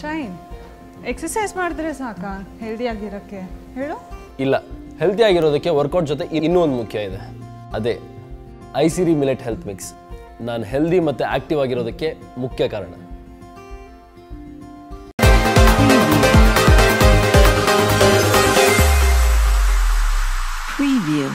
Shine exercise ಮಾಡಿದ್ರೆ ಸಾಕಾ ಹೆಲ್ದಿಯಾಗಿರೋಕ್ಕೆ ಹೇಳು ಇಲ್ಲ ಹೆಲ್ತಿ ಆಗಿರೋದಕ್ಕೆ ವರ್ಕೌಟ್ ಜೊತೆ ಇನ್ನೂ ಒಂದು ಮುಖ್ಯ ಇದೆ ಅದೇ Aisiri millet health mix ನಾನು ಹೆಲ್ದಿ ಮತ್ತು ಆಕ್ಟಿವ್ ಆಗಿರೋದಕ್ಕೆ ಮುಖ್ಯ ಕಾರಣ Preview.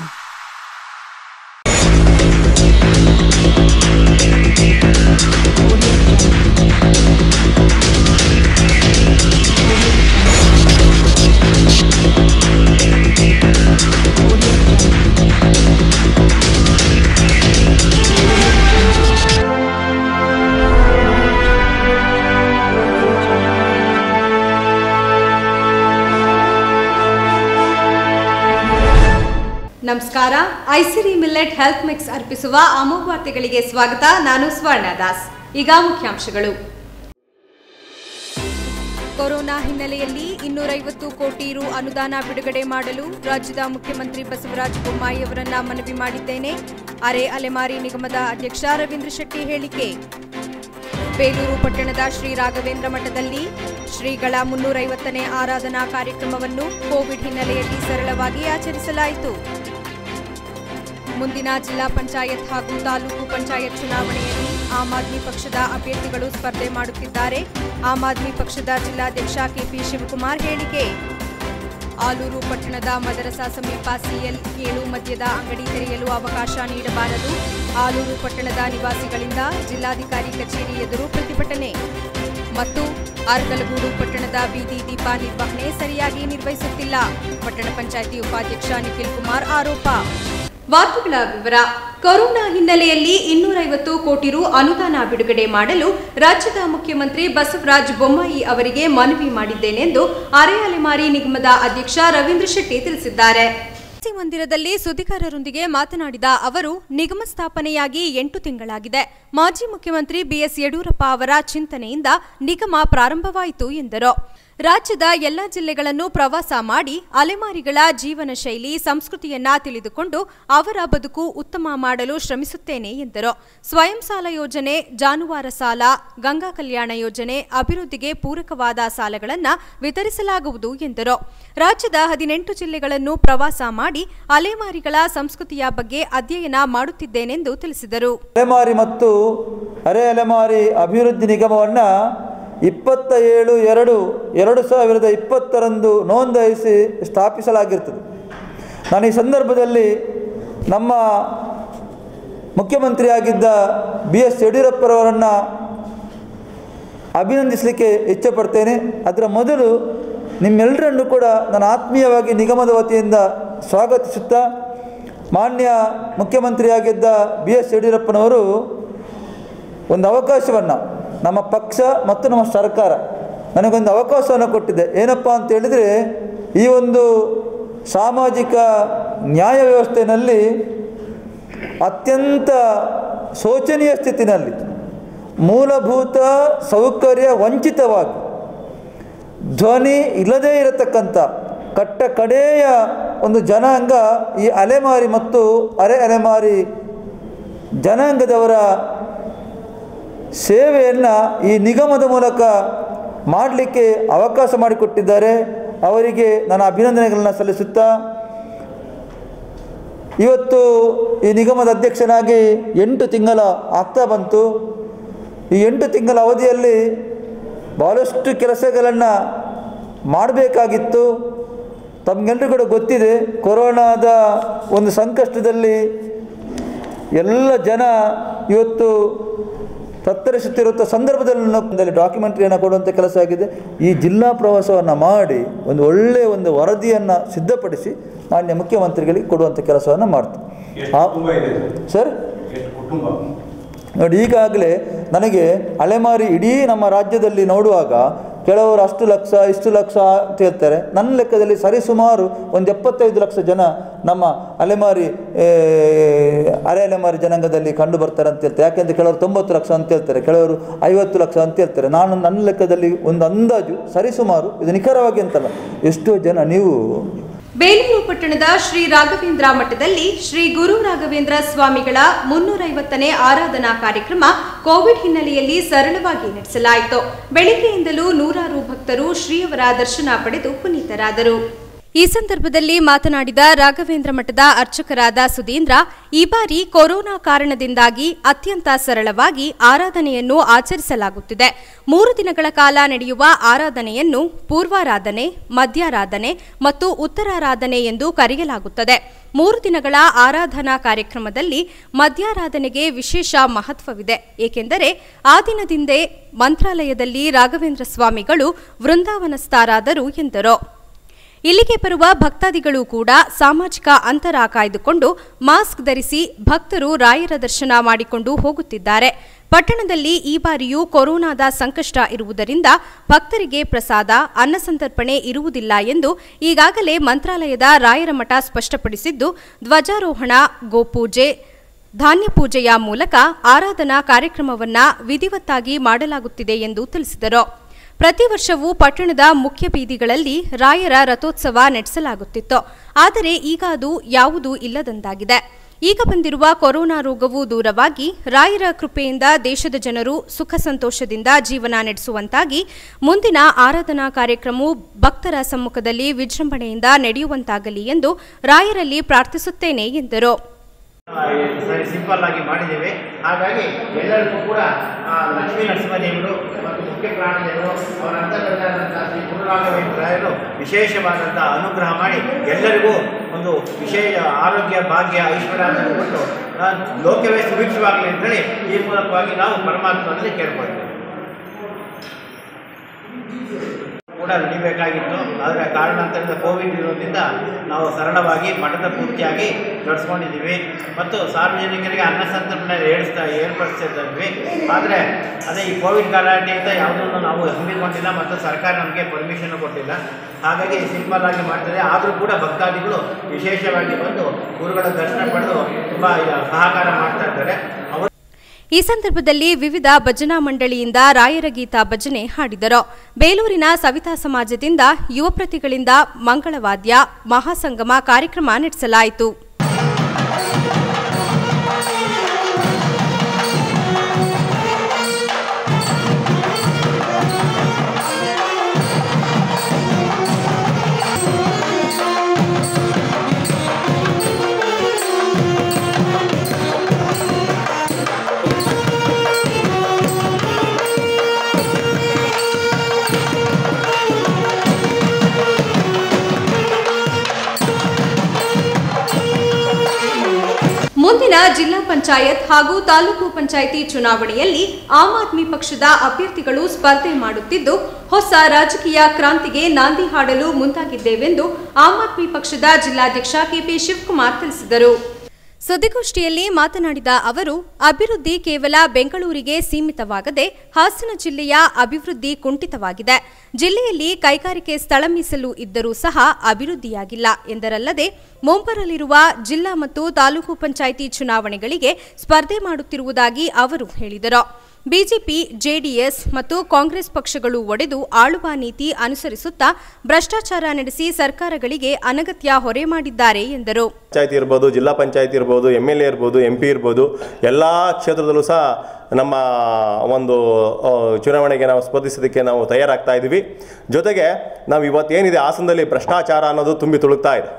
ನಮಸ್ಕಾರ ಐಸಿರಿ ಮಿಲ್ಲೆಟ್ ಹೆಲ್ತ್ ಮಿಕ್ಸ್ ಅರ್ಪಿಸುವ ಅಮೋಘ ವಾರ್ತೆಗಳಿಗೆ ಸ್ವಾಗತ ನಾನು ಸ್ವರ್ಣ ದಾಸ್ ಈಗ ಮುಖ್ಯಾಂಶಗಳು ಕೊರೋನಾ ಹಿನ್ನೆಲೆಯಲ್ಲಿ ಇನ್ನೂರೈವತ್ತು ಕೋಟಿ ರು ಅನುದಾನ ಬಿಡುಗಡೆ ಮಾಡಲು ರಾಜ್ಯದ ಮುಖ್ಯಮಂತ್ರಿ ಬಸವರಾಜ ಬೊಮ್ಮಾಯಿ ಅವರನ್ನ ಮನವಿ ಮಾಡಿದ್ದೇನೆ ಅರೆ ಅಲೆಮಾರಿ ನಿಗಮದ ಅಧ್ಯಕ್ಷ ರವೀಂದ್ರ ಶೆಟ್ಟಿ ಹೇಳಿಕೆ ಬೇಲೂರು ಪಟ್ಟಣದ ಶ್ರೀ ರಾಘವೇಂದ್ರ ಮಠದಲ್ಲಿ ಶ್ರೀಗಳ ಮುನ್ನೂರೈವತ್ತನೇ ಆರಾಧನಾ ಕಾರ್ಯಕ್ರಮವನ್ನು ಕೋವಿಡ್ ಹಿನ್ನೆಲೆಯಲ್ಲಿ ಸರಳವಾಗಿ ಆಚರಿಸಲಾಯಿತು ಮುಂದಿನ ಜಿಲ್ಲಾ ಪಂಚಾಯತ್ ಹಾಗೂ ತಾಲೂಕು ಪಂಚಾಯತ್ ಚುನಾವಣೆಯಲ್ಲಿ ಆಮ್ ಆದ್ಮಿ ಪಕ್ಷದ ಅಭ್ಯರ್ಥಿಗಳು ಸ್ಪರ್ಧೆ ಮಾಡುತ್ತಿದ್ದಾರೆ ಆಮ್ ಆದ್ಮಿ ಪಕ್ಷದ ಜಿಲ್ಲಾಧ್ಯಕ್ಷ ಕೆಪಿ ಶಿವಕುಮಾರ್ ಹೇಳಿಕೆ ಆಲೂರು ಪಟ್ಟಣದ ಮದರಸಾ ಸಮೀಪ ಸಿಎಲ್ ಏಳು ಮದ್ಯದ ಅಂಗಡಿ ತೆರೆಯಲು ಅವಕಾಶ ನೀಡಬಾರದು ಆಲೂರು ಪಟ್ಟಣದ ನಿವಾಸಿಗಳಿಂದ ಜಿಲ್ಲಾಧಿಕಾರಿ ಕಚೇರಿ ಎದುರು ಪ್ರತಿಭಟನೆ ಮತ್ತು ಅರ್ಕಲಗೂಡು ಪಟ್ಟಣದ ಬೀದಿ ದೀಪ ನಿರ್ವಹಣೆ ಸರಿಯಾಗಿ ನಿರ್ವಹಿಸುತ್ತಿಲ್ಲ ಪಟ್ಟಣ ಪಂಚಾಯಿತಿ ಉಪಾಧ್ಯಕ್ಷ ನಿಖಿಲ್ ಕುಮಾರ್ ಆರೋಪ ವಾರ್ತೆಗಳ ವಿವರ ಕೊರೋನಾ ಹಿನ್ನೆಲೆಯಲ್ಲಿ ಇನ್ನೂರೈವತ್ತು ಕೋಟಿ ರು ಅನುದಾನ ಬಿಡುಗಡೆ ಮಾಡಲು ರಾಜ್ಯದ ಮುಖ್ಯಮಂತ್ರಿ ಬಸವರಾಜ ಬೊಮ್ಮಾಯಿ ಅವರಿಗೆ ಮನವಿ ಮಾಡಿದ್ದೇನೆಂದು ಅರೆ ಅಲೆಮಾರಿ ನಿಗಮದ ಅಧ್ಯಕ್ಷ ರವೀಂದ್ರ ಶೆಟ್ಟಿ ತಿಳಿಸಿದ್ದಾರೆ ಸಿ ಮಂದಿರದಲ್ಲಿ ಸುದ್ದಿಗಾರರೊಂದಿಗೆ ಮಾತನಾಡಿದ ಅವರು ನಿಗಮ ಸ್ಥಾಪನೆಯಾಗಿ ಎಂಟು ತಿಂಗಳಾಗಿದೆ ಮಾಜಿ ಮುಖ್ಯಮಂತ್ರಿ ಬಿಎಸ್ ಯಡಿಯೂರಪ್ಪ ಅವರ ಚಿಂತನೆಯಿಂದ ನಿಗಮ ಪ್ರಾರಂಭವಾಯಿತು ಎಂದರು ರಾಜ್ಯದ ಎಲ್ಲ ಜಿಲ್ಲೆಗಳನ್ನು ಪ್ರವಾಸ ಮಾಡಿ ಅಲೆಮಾರಿಗಳ ಜೀವನ ಶೈಲಿ ಸಂಸ್ಕೃತಿಯನ್ನ ತಿಳಿದುಕೊಂಡು ಅವರ ಬದುಕು ಉತ್ತಮ ಮಾಡಲು ಶ್ರಮಿಸುತ್ತೇನೆ ಎಂದರು ಸ್ವಯಂ ಸಾಲ ಯೋಜನೆ ಜಾನುವಾರು ಸಾಲ ಗಂಗಾ ಕಲ್ಯಾಣ ಯೋಜನೆ ಅಭಿವೃದ್ಧಿಗೆ ಪೂರಕವಾದ ಸಾಲಗಳನ್ನು ವಿತರಿಸಲಾಗುವುದು ಎಂದರು ರಾಜ್ಯದ ಹದಿನೆಂಟು ಜಿಲ್ಲೆಗಳನ್ನು ಪ್ರವಾಸ ಮಾಡಿ ಅಲೆಮಾರಿಗಳ ಸಂಸ್ಕೃತಿಯ ಬಗ್ಗೆ ಅಧ್ಯಯನ ಮಾಡುತ್ತಿದ್ದೇನೆಂದು ತಿಳಿಸಿದರು ಅಲೆಮಾರಿ ಮತ್ತು ಅರೆ ಅಲೆಮಾರಿ ಅಭಿವೃದ್ಧಿ ನಿಗಮವನ್ನು ಇಪ್ಪತ್ತ ಏಳು ಎರಡು ಎರಡು ಸಾವಿರದ ಇಪ್ಪತ್ತರಂದು ನೋಂದಾಯಿಸಿ ಸ್ಥಾಪಿಸಲಾಗಿರ್ತದೆ ನಾನು ಈ ಸಂದರ್ಭದಲ್ಲಿ ನಮ್ಮ ಮುಖ್ಯಮಂತ್ರಿಯಾಗಿದ್ದ ಬಿ ಎಸ್ ಯಡಿಯೂರಪ್ಪರವರನ್ನು ಅಭಿನಂದಿಸಲಿಕ್ಕೆ ಇಚ್ಛೆಪಡ್ತೇನೆ ಅದರ ಮೊದಲು ನಿಮ್ಮೆಲ್ಲರನ್ನು ಕೂಡ ನಾನು ಆತ್ಮೀಯವಾಗಿ ನಿಗಮದ ವತಿಯಿಂದ ಸ್ವಾಗತಿಸುತ್ತಾ ಮಾನ್ಯ ಮುಖ್ಯಮಂತ್ರಿಯಾಗಿದ್ದ ಬಿ ಎಸ್ ಯಡಿಯೂರಪ್ಪನವರು ಒಂದು ಅವಕಾಶವನ್ನು ನಮ್ಮ ಪಕ್ಷ ಮತ್ತು ನಮ್ಮ ಸರ್ಕಾರ ನನಗೊಂದು ಅವಕಾಶವನ್ನು ಕೊಟ್ಟಿದೆ ಏನಪ್ಪ ಅಂತ ಹೇಳಿದರೆ ಈ ಒಂದು ಸಾಮಾಜಿಕ ನ್ಯಾಯ ವ್ಯವಸ್ಥೆಯಲ್ಲಿ ಅತ್ಯಂತ ಶೋಚನೀಯ ಸ್ಥಿತಿನಲ್ಲಿ ಮೂಲಭೂತ ಸೌಕರ್ಯ ವಂಚಿತವಾಗಿ ಧ್ವನಿ ಇಲ್ಲದೇ ಇರತಕ್ಕಂಥ ಕಟ್ಟ ಕಡೆಯ ಒಂದು ಜನಾಂಗ ಈ ಅಲೆಮಾರಿ ಮತ್ತು ಅರೆ ಅಲೆಮಾರಿ ಜನಾಂಗದವರ ಸೇವೆಯನ್ನು ಈ ನಿಗಮದ ಮೂಲಕ ಮಾಡಲಿಕ್ಕೆ ಅವಕಾಶ ಮಾಡಿಕೊಟ್ಟಿದ್ದಾರೆ ಅವರಿಗೆ ನಾನು ಅಭಿನಂದನೆಗಳನ್ನು ಸಲ್ಲಿಸುತ್ತಾ ಇವತ್ತು ಈ ನಿಗಮದ ಅಧ್ಯಕ್ಷನಾಗಿ ಎಂಟು ತಿಂಗಳ ಆಗ್ತಾ ಬಂತು ಈ ಎಂಟು ತಿಂಗಳ ಅವಧಿಯಲ್ಲಿ ಭಾಳಷ್ಟು ಕೆಲಸಗಳನ್ನು ಮಾಡಬೇಕಾಗಿತ್ತು ತಮಗೆಲ್ಲರಿಗೂ ಕೂಡ ಗೊತ್ತಿದೆ ಕೊರೋನಾದ ಒಂದು ಸಂಕಷ್ಟದಲ್ಲಿ ಎಲ್ಲ ಜನ ಇವತ್ತು ತತ್ತರಿಸುತ್ತಿರುವ ಸಂದರ್ಭದಲ್ಲಿ ಡಾಕ್ಯುಮೆಂಟ್ರಿಯನ್ನು ಕೊಡುವಂಥ ಕೆಲಸ ಆಗಿದೆ ಈ ಜಿಲ್ಲಾ ಪ್ರವಾಸವನ್ನು ಮಾಡಿ ಒಂದು ಒಳ್ಳೆಯ ಒಂದು ವರದಿಯನ್ನು ಸಿದ್ಧಪಡಿಸಿ ಮಾನ್ಯ ಮುಖ್ಯಮಂತ್ರಿಗಳಿಗೆ ಕೊಡುವಂಥ ಕೆಲಸವನ್ನು ಮಾಡ್ತೀವಿ ಆ- ಸರ್ ನೋಡಿ ಈಗಾಗಲೇ ನನಗೆ ಅಲೆಮಾರಿ ಇಡೀ ನಮ್ಮ ರಾಜ್ಯದಲ್ಲಿ ನೋಡುವಾಗ ಕೆಲವರು ಅಷ್ಟು ಲಕ್ಷ ಇಷ್ಟು ಲಕ್ಷ ಅಂತ ಹೇಳ್ತಾರೆ ನನ್ನ ಲೆಕ್ಕದಲ್ಲಿ ಸರಿಸುಮಾರು ಒಂದು ಎಪ್ಪತ್ತೈದು ಲಕ್ಷ ಜನ ನಮ್ಮ ಅಲೆಮಾರಿ ಏ, ಅರೆ ಅಲೆಮಾರಿ ಜನಾಂಗದಲ್ಲಿ ಕಂಡು ಬರ್ತಾರೆ ಅಂತ ಹೇಳ್ತಾರೆ ಯಾಕೆಂದರೆ ಕೆಲವರು ತೊಂಬತ್ತು ಲಕ್ಷ ಅಂತ ಹೇಳ್ತಾರೆ ಕೆಲವರು ಐವತ್ತು ಲಕ್ಷ ಅಂತ ಹೇಳ್ತಾರೆ ನಾನು ನನ್ನ ಲೆಕ್ಕದಲ್ಲಿ ಒಂದು ಅಂದಾಜು ಸರಿಸುಮಾರು ಇದು ನಿಖರವಾಗಿ ಅಂತಲ್ಲ ಎಷ್ಟೋ ಜನ ನೀವು ಬೇಲೂರು ಪಟ್ಟಣದ ಶ್ರೀ ರಾಘವೇಂದ್ರ ಮಠದಲ್ಲಿ ಶ್ರೀ ಗುರು ರಾಘವೇಂದ್ರ ಸ್ವಾಮಿಗಳ ಮುನ್ನೂರೈವತ್ತನೇ ಆರಾಧನಾ ಕಾರ್ಯಕ್ರಮ ಕೋವಿಡ್ ಹಿನ್ನೆಲೆಯಲ್ಲಿ ಸರಳವಾಗಿ ನಡೆಸಲಾಯಿತು ಬೆಳಿಗ್ಗೆಯಿಂದಲೂ ನೂರಾರು ಭಕ್ತರು ಶ್ರೀಯವರ ದರ್ಶನ ಪಡೆದು ಪುನೀತರಾದರು ಈ ಸಂದರ್ಭದಲ್ಲಿ ಮಾತನಾಡಿದ ರಾಘವೇಂದ್ರ ಮಠದ ಅರ್ಚಕರಾದ ಸುಧೀಂದ್ರ ಈ ಬಾರಿ ಕೊರೋನಾ ಕಾರಣದಿಂದಾಗಿ ಅತ್ಯಂತ ಸರಳವಾಗಿ ಆರಾಧನೆಯನ್ನು ಆಚರಿಸಲಾಗುತ್ತಿದೆ ಮೂರು ದಿನಗಳ ಕಾಲ ನಡೆಯುವ ಆರಾಧನೆಯನ್ನು ಪೂರ್ವಾರಾಧನೆ ಮಧ್ಯಾರಾಧನೆ ಮತ್ತು ಉತ್ತರಾರಾಧನೆ ಎಂದು ಕರೆಯಲಾಗುತ್ತದೆ ಮೂರು ದಿನಗಳ ಆರಾಧನಾ ಕಾರ್ಯಕ್ರಮದಲ್ಲಿ ಮಧ್ಯಾರಾಧನೆಗೆ ವಿಶೇಷ ಮಹತ್ವವಿದೆ ಏಕೆಂದರೆ ಆ ದಿನದಿಂದೇ ಮಂತ್ರಾಲಯದಲ್ಲಿ ರಾಘವೇಂದ್ರ ಸ್ವಾಮಿಗಳು ವೃಂದಾವನಸ್ಥರಾದರು ಎಂದರು ಇಲ್ಲಿಗೆ ಬರುವ ಭಕ್ತಾದಿಗಳು ಕೂಡ ಸಾಮಾಜಿಕ ಅಂತರ ಕಾಯ್ದುಕೊಂಡು ಮಾಸ್ಕ್ ಧರಿಸಿ ಭಕ್ತರು ರಾಯರ ದರ್ಶನ ಮಾಡಿಕೊಂಡು ಹೋಗುತ್ತಿದ್ದಾರೆ ಪಟ್ಟಣದಲ್ಲಿ ಈ ಬಾರಿಯೂ ಕೊರೋನಾದ ಸಂಕಷ್ಟ ಇರುವುದರಿಂದ ಭಕ್ತರಿಗೆ ಪ್ರಸಾದ ಅನ್ನಸಂತರ್ಪಣೆ ಇರುವುದಿಲ್ಲ ಎಂದು ಈಗಾಗಲೇ ಮಂತ್ರಾಲಯದ ರಾಯರ ಮಠ ಸ್ಪಷ್ಟಪಡಿಸಿದ್ದು ಧ್ವಜಾರೋಹಣ ಗೋಪೂಜೆ ಧಾನ್ಯ ಪೂಜೆಯ ಮೂಲಕ ಆರಾಧನಾ ಕಾರ್ಯಕ್ರಮವನ್ನ ವಿಧಿವತ್ತಾಗಿ ಮಾಡಲಾಗುತ್ತಿದೆ ಎಂದು ತಿಳಿಸಿದರು ಪ್ರತಿ ವರ್ಷವೂ ಪಟ್ಟಣದ ಮುಖ್ಯ ಬೀದಿಗಳಲ್ಲಿ ರಾಯರ ರಥೋತ್ಸವ ನಡೆಸಲಾಗುತ್ತಿತ್ತು ಆದರೆ ಈಗ ಅದು ಯಾವುದೂ ಇಲ್ಲದಂತಾಗಿದೆ ಈಗ ಬಂದಿರುವ ಕೊರೋನಾ ರೋಗವು ದೂರವಾಗಿ ರಾಯರ ಕೃಪೆಯಿಂದ ದೇಶದ ಜನರು ಸುಖ ಸಂತೋಷದಿಂದ ಜೀವನ ನಡೆಸುವಂತಾಗಿ ಮುಂದಿನ ಆರಾಧನಾ ಕಾರ್ಯಕ್ರಮವು ಭಕ್ತರ ಸಮ್ಮುಖದಲ್ಲಿ ವಿಜೃಂಭಣೆಯಿಂದ ನಡೆಯುವಂತಾಗಲಿ ಎಂದು ರಾಯರಲ್ಲಿ ಪ್ರಾರ್ಥಿಸುತ್ತೇನೆ ಎಂದರು ಸಿಂಪಲ್ ಆಗಿ ಮಾಡಿದ್ದೇವೆ ಹಾಗಾಗಿ ಎಲ್ಲರಿಗೂ ಕೂಡ ಆ, ಲಕ್ಷ್ಮೀ ನರಸಿಂಹದೇವರು ಮತ್ತು ಮುಖ್ಯ ಪ್ರಾಣದೇವರು ಅವರ ಅಂತರ್ಗತರಾದಂಥ ಶ್ರೀ ಗುರುರಾಘವೇಂದ್ರಾಯರು ವಿಶೇಷವಾದಂಥ ಅನುಗ್ರಹ ಮಾಡಿ ಎಲ್ಲರಿಗೂ ಒಂದು ವಿಶೇಷ ಆರೋಗ್ಯ ಭಾಗ್ಯ ಐಶ್ವರ್ಯ ಕೊಟ್ಟು ಆ, ಲೋಕವೇ ಸುಭಿಕ್ಷವಾಗಲಿ ಅಂತೇಳಿ ಈ ಮೂಲಕವಾಗಿ ನಾವು ಪರಮಾತ್ಮನಲ್ಲಿ ಕೇಳ್ಕೊಳ್ತೇವೆ ಕೂಡ ನಡಿಬೇಕಾಗಿತ್ತು ಆದರೆ ಕಾರಣಾಂತರದ ಕೋವಿಡ್ ಇರೋದ್ರಿಂದ ನಾವು ಸರಳವಾಗಿ ಮಠದ ಪೂರ್ತಿಯಾಗಿ ನಡೆಸ್ಕೊಂಡಿದ್ದೀವಿ ಮತ್ತು ಸಾರ್ವಜನಿಕರಿಗೆ ಅನ್ನ ಸಂತರ್ಪಣೆ ಏರ್ಸ್ತಾ ಏರ್ಪಡಿಸ್ತಾ ಇದ್ವಿ ಆದರೆ ಅದೇ ಈ ಕೋವಿಡ್ ಗಲಾಟೆಯಿಂದ ಯಾವುದನ್ನು ನಾವು ಹಮ್ಮಿಕೊಂಡಿಲ್ಲ ಮತ್ತು ಸರ್ಕಾರ ನಮಗೆ ಪರ್ಮಿಷನ್ ಕೊಟ್ಟಿಲ್ಲ ಹಾಗಾಗಿ ಸಿಂಪಲ್ ಆಗಿ ಮಾಡ್ತಾರೆ ಆದರೂ ಕೂಡ ಭಕ್ತಾದಿಗಳು ವಿಶೇಷವಾಗಿ ಬಂದು ಗುರುಗಳ ದರ್ಶನ ಪಡೆದು ತುಂಬ ಸಹಕಾರ ಮಾಡ್ತಾ ಇದ್ದಾರೆ ಅವರು ಈ ಸಂದರ್ಭದಲ್ಲಿ ವಿವಿಧ ಭಜನಾ ಮಂಡಳಿಯಿಂದ ರಾಯರ ಗೀತ ಭಜನೆ ಹಾಡಿದರು ಬೇಲೂರಿನ ಸವಿತಾ ಸಮಾಜದಿಂದ ಯುವ ಪ್ರತಿಗಳಿಂದ ಮಂಗಳವಾದ್ಯ ಮಹಾಸಂಗಮ ಕಾರ್ಯಕ್ರಮ ನಡೆಸಲಾಯಿತು ಮುಂದಿನ ಜಿಲ್ಲಾ ಪಂಚಾಯತ್ ಹಾಗೂ ತಾಲೂಕು ಪಂಚಾಯಿತಿ ಚುನಾವಣೆಯಲ್ಲಿ ಆಮ್ ಆದ್ಮಿ ಪಕ್ಷದ ಅಭ್ಯರ್ಥಿಗಳು ಸ್ಪರ್ಧೆ ಮಾಡುತ್ತಿದ್ದು ಹೊಸ ರಾಜಕೀಯ ಕ್ರಾಂತಿಗೆ ನಾಂದಿ ಹಾಡಲು ಮುಂದಾಗಿದ್ದೇವೆಂದು ಆಮ್ ಆದ್ಮಿ ಪಕ್ಷದ ಜಿಲ್ಲಾಧ್ಯಕ್ಷ ಕೆಪಿ ಶಿವಕುಮಾರ್ ತಿಳಿಸಿದರು ಸುದ್ದಿಗೋಷ್ಠಿಯಲ್ಲಿ ಮಾತನಾಡಿದ ಅವರು ಅಭಿವೃದ್ಧಿ ಕೇವಲ ಬೆಂಗಳೂರಿಗೆ ಸೀಮಿತವಾಗದೆ ಹಾಸನ ಜಿಲ್ಲೆಯ ಅಭಿವೃದ್ಧಿ ಕುಂಠಿತವಾಗಿದೆ ಜಿಲ್ಲೆಯಲ್ಲಿ ಕೈಗಾರಿಕೆ ಸ್ಥಳ ಮೀಸಲು ಇದ್ದರೂ ಸಹ ಅಭಿವೃದ್ಧಿಯಾಗಿಲ್ಲ ಎಂದರಲ್ಲದೆ ಮುಂಬರಲಿರುವ ಜಿಲ್ಲಾ ಮತ್ತು ತಾಲೂಕು ಪಂಚಾಯಿತಿ ಚುನಾವಣೆಗಳಿಗೆ ಸ್ಪರ್ಧೆ ಮಾಡುತ್ತಿರುವುದಾಗಿ ಅವರು ಹೇಳಿದರು ಬಿಜೆಪಿ ಜೆಡಿಎಸ್ ಮತ್ತು ಕಾಂಗ್ರೆಸ್ ಪಕ್ಷಗಳು ಒಡೆದು ಆಳುವ ನೀತಿ ಅನುಸರಿಸುತ್ತಾ ಭ್ರಷ್ಟಾಚಾರ ನಡೆಸಿ ಸರ್ಕಾರಗಳಿಗೆ ಅನಗತ್ಯ ಹೊರೆ ಮಾಡಿದ್ದಾರೆ ಎಂದರು ಪಂಚಾಯತಿ ಇರ್ಬೋದು ಜಿಲ್ಲಾ ಪಂಚಾಯತಿ ಇರ್ಬೋದು ಎಮ್ ಎಲ್ ಎ ಇರ್ಬೋದು ಎಂ ಪಿ ಇರ್ಬೋದು ಎಲ್ಲ ಕ್ಷೇತ್ರದಲ್ಲೂ ಸಹ ನಮ್ಮ ಒಂದು ಆ, ಚುನಾವಣೆಗೆ ನಾವು ಸ್ಪರ್ಧಿಸೋದಕ್ಕೆ ನಾವು ತಯಾರಾಗ್ತಾ ಇದ್ದೀವಿ ಜೊತೆಗೆ ನಾವು ಇವತ್ತೇನಿದೆ ಹಾಸನದಲ್ಲಿ ಭ್ರಷ್ಟಾಚಾರ ಅನ್ನೋದು ತುಂಬಿ ತುಳುಕ್ತಾ ಇದೆ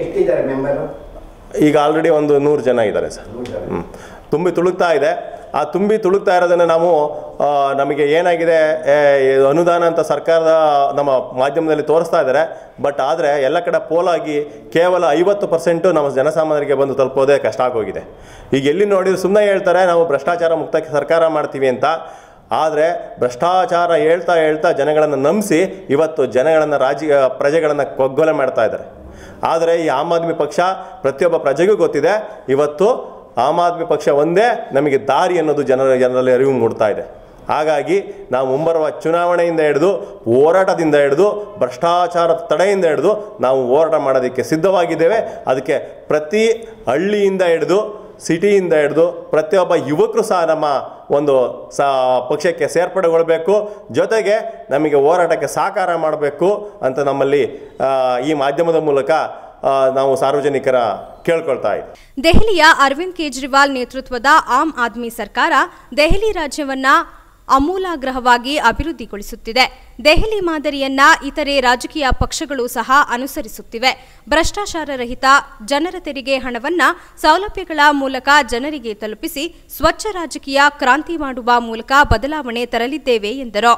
ಈಗ ಆಲ್ರೆಡಿ ಒಂದು ನೂರು ಜನ ಇದ್ದಾರೆ ಸರ್ ಹ್ಮ್. ತುಂಬಿ ತುಳುಕ್ತಾ ಇದೆ ಆ ತುಂಬಿ ತುಳುಕ್ತಾ ಇರೋದನ್ನು ನಾವು ಆ, ನಮಗೆ ಏನಾಗಿದೆ ಏ, ಇದು ಅನುದಾನ ಅಂತ ಸರ್ಕಾರದ ನಮ್ಮ ಮಾಧ್ಯಮದಲ್ಲಿ ತೋರಿಸ್ತಾ ಇದ್ದಾರೆ ಬಟ್ ಆದರೆ ಎಲ್ಲ ಕಡೆ ಪೋಲಾಗಿ ಕೇವಲ ಐವತ್ತು ಪರ್ಸೆಂಟು ನಮ್ಮ ಜನಸಾಮಾನ್ಯರಿಗೆ ಬಂದು ತಲುಪೋದೇ ಕಷ್ಟ ಆಗೋಗಿದೆ ಈಗ ಎಲ್ಲಿ ನೋಡಿದ್ರು ಸುಮ್ಮನೆ ಹೇಳ್ತಾರೆ ನಾವು ಭ್ರಷ್ಟಾಚಾರ ಮುಕ್ತ ಸರ್ಕಾರ ಮಾಡ್ತೀವಿ ಅಂತ ಆದರೆ ಭ್ರಷ್ಟಾಚಾರ ಹೇಳ್ತಾ ಹೇಳ್ತಾ ಜನಗಳನ್ನು ನಂಬಿಸಿ ಇವತ್ತು ಜನಗಳನ್ನು ರಾಜ್ಯ ಪ್ರಜೆಗಳನ್ನು ಕೊಗ್ಗೊಲೆ ಮಾಡ್ತಾ ಇದ್ದಾರೆ ಆದರೆ ಈ ಆಮ್ ಆದ್ಮಿ ಪಕ್ಷ ಪ್ರತಿಯೊಬ್ಬ ಪ್ರಜೆಗೂ ಗೊತ್ತಿದೆ ಇವತ್ತು ಆಮ್ ಆದ್ಮಿ ಪಕ್ಷ ಒಂದೇ ನಮಗೆ ದಾರಿ ಅನ್ನೋದು ಜನರ ಜನರಲ್ಲಿ ಅರಿವು ಮೂಡ್ತಾ ಇದೆ ಹಾಗಾಗಿ ನಾವು ಮುಂಬರುವ ಚುನಾವಣೆಯಿಂದ ಹಿಡಿದು ಹೋರಾಟದಿಂದ ಹಿಡಿದು ಭ್ರಷ್ಟಾಚಾರ ತಡೆಯಿಂದ ಹಿಡಿದು ನಾವು ಹೋರಾಟ ಮಾಡೋದಕ್ಕೆ ಸಿದ್ಧವಾಗಿದ್ದೇವೆ ಅದಕ್ಕೆ ಪ್ರತಿ ಹಳ್ಳಿಯಿಂದ ಹಿಡಿದು ಸಿಟಿಯಿಂದ ಹಿಡಿದು ಪ್ರತಿಯೊಬ್ಬ ಯುವಕರು ಸಹ ನಮ್ಮ ಒಂದು ಸ ಪಕ್ಷಕ್ಕೆ ಸೇರ್ಪಡೆಗೊಳ್ಬೇಕು ಜೊತೆಗೆ ನಮಗೆ ಹೋರಾಟಕ್ಕೆ ಸಹಕಾರ ಮಾಡಬೇಕು ಅಂತ ನಮ್ಮಲ್ಲಿ ಆ, ಈ ಮಾಧ್ಯಮದ ಮೂಲಕ ಆ, ನಾವು ಸಾರ್ವಜನಿಕರ ಕೇಳ್ಕೊಳ್ತಾ ಇದ್ದೀವಿ ದೆಹಲಿಯ ಅರವಿಂದ್ ಕೇಜ್ರಿವಾಲ್ ನೇತೃತ್ವದ ಆಮ್ ಆದ್ಮಿ ಸರ್ಕಾರ ದೆಹಲಿ ರಾಜ್ಯವನ್ನ ಅಮೂಲಾಗ್ರಹವಾಗಿ ಅಭಿವೃದ್ಧಿಗೊಳಿಸುತ್ತಿದೆ ದೆಹಲಿ ಮಾದರಿಯನ್ನ ಇತರೆ ರಾಜಕೀಯ ಪಕ್ಷಗಳು ಸಹ ಅನುಸರಿಸುತ್ತಿವೆ ಭ್ರಷ್ಟಾಚಾರ ರಹಿತ ಜನರ ತೆರಿಗೆ ಹಣವನ್ನ ಸೌಲಭ್ಯಗಳ ಮೂಲಕ ಜನರಿಗೆ ತಲುಪಿಸಿ ಸ್ವಚ್ಛ ರಾಜಕೀಯ ಕ್ರಾಂತಿ ಮಾಡುವ ಮೂಲಕ ಬದಲಾವಣೆ ತರಲಿದ್ದೇವೆ ಎಂದರು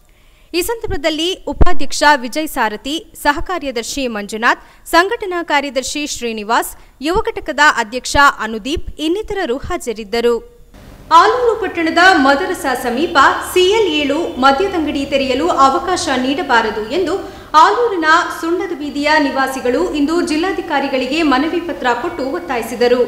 ಈ ಸಂದರ್ಭದಲ್ಲಿ ಉಪಾಧ್ಯಕ್ಷ ವಿಜಯ್ ಸಾರಥಿ ಸಹ ಕಾರ್ಯದರ್ಶಿ ಮಂಜುನಾಥ್ ಸಂಘಟನಾ ಕಾರ್ಯದರ್ಶಿ ಶ್ರೀನಿವಾಸ್ ಯುವ ಘಟಕದ ಅಧ್ಯಕ್ಷ ಅನುದೀಪ್ ಇನ್ನಿತರರು ಹಾಜರಿದ್ದರು ಆಲೂರು ಪಟ್ಟಣದ ಮದರಸ ಸಮೀಪ ಸಿಎಲ್ ಏಳು ಮದ್ಯದಂಗಡಿ ತೆರೆಯಲು ಅವಕಾಶ ನೀಡಬಾರದು ಎಂದು ಆಲೂರಿನ ಸುಣ್ಣದ ಬೀದಿಯ ನಿವಾಸಿಗಳು ಇಂದು ಜಿಲ್ಲಾಧಿಕಾರಿಗಳಿಗೆ ಮನವಿ ಪತ್ರ ಕೊಟ್ಟು ಒತ್ತಾಯಿಸಿದರು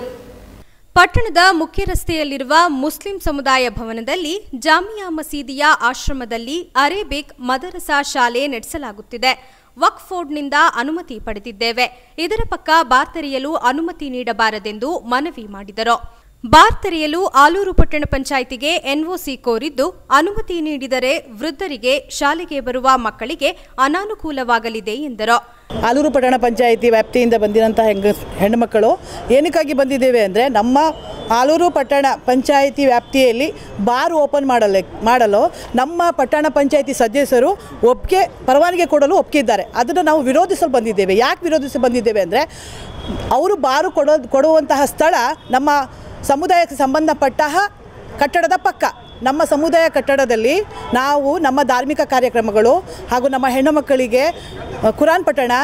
ಪಟ್ಟಣದ ಮುಖ್ಯ ರಸ್ತೆಯಲ್ಲಿರುವ ಮುಸ್ಲಿಂ ಸಮುದಾಯ ಭವನದಲ್ಲಿ ಜಾಮಿಯಾ ಮಸೀದಿಯ ಆಶ್ರಮದಲ್ಲಿ ಅರೇಬಿಕ್ ಮದರಸಾ ಶಾಲೆ ನಡೆಸಲಾಗುತ್ತಿದೆ ವಕ್ಫ್ ಬೋರ್ಡ್ನಿಂದ ಅನುಮತಿ ಪಡೆದಿದ್ದೇವೆ ಇದರ ಪಕ್ಕ ಬಾರ್ ತೆರೆಯಲು ಅನುಮತಿ ನೀಡಬಾರದೆಂದು ಮನವಿ ಮಾಡಿದರು ಬಾರ್ ತೆರೆಯಲು ಆಲೂರು ಪಟ್ಟಣ ಪಂಚಾಯಿತಿಗೆ ಎನ್ಒಸಿ ಕೋರಿದ್ದು ಅನುಮತಿ ನೀಡಿದರೆ ವೃದ್ಧರಿಗೆ ಶಾಲೆಗೆ ಬರುವ ಮಕ್ಕಳಿಗೆ ಅನಾನುಕೂಲವಾಗಲಿದೆ ಎಂದರು ಆಲೂರು ಪಟ್ಟಣ ಪಂಚಾಯಿತಿ ವ್ಯಾಪ್ತಿಯಿಂದ ಬಂದಿರೋಂಥ ಹೆಂಗ ಹೆಣ್ಣುಮಕ್ಕಳು ಏನಕ್ಕಾಗಿ ಬಂದಿದ್ದೇವೆ ಅಂದರೆ ನಮ್ಮ ಆಲೂರು ಪಟ್ಟಣ ಪಂಚಾಯಿತಿ ವ್ಯಾಪ್ತಿಯಲ್ಲಿ ಬಾರ್ ಓಪನ್ ಮಾಡಲು ಮಾಡಲು ನಮ್ಮ ಪಟ್ಟಣ ಪಂಚಾಯಿತಿ ಸದಸ್ಯರು ಒಪ್ಪಿಗೆ ಪರವಾನಗಿ ಕೊಡಲು ಒಪ್ಪಿದ್ದಾರೆ ಅದನ್ನು ನಾವು ವಿರೋಧಿಸಲು ಬಂದಿದ್ದೇವೆ ಯಾಕೆ ವಿರೋಧಿಸಲು ಬಂದಿದ್ದೇವೆ ಅಂದರೆ ಅವರು ಬಾರು ಕೊಡೋ ಕೊಡುವಂತಹ ಸ್ಥಳ ನಮ್ಮ ಸಮುದಾಯಕ್ಕೆ ಸಂಬಂಧಪಟ್ಟ ಕಟ್ಟಡದ ಪಕ್ಕ ನಮ್ಮ ಸಮುದಾಯ ಕಟ್ಟಡದಲ್ಲಿ ನಾವು ನಮ್ಮ ಧಾರ್ಮಿಕ ಕಾರ್ಯಕ್ರಮಗಳು ಹಾಗೂ ನಮ್ಮ ಹೆಣ್ಣು ಮಕ್ಕಳಿಗೆ ಅ, ಕುರಾನ್ ಪಠಣ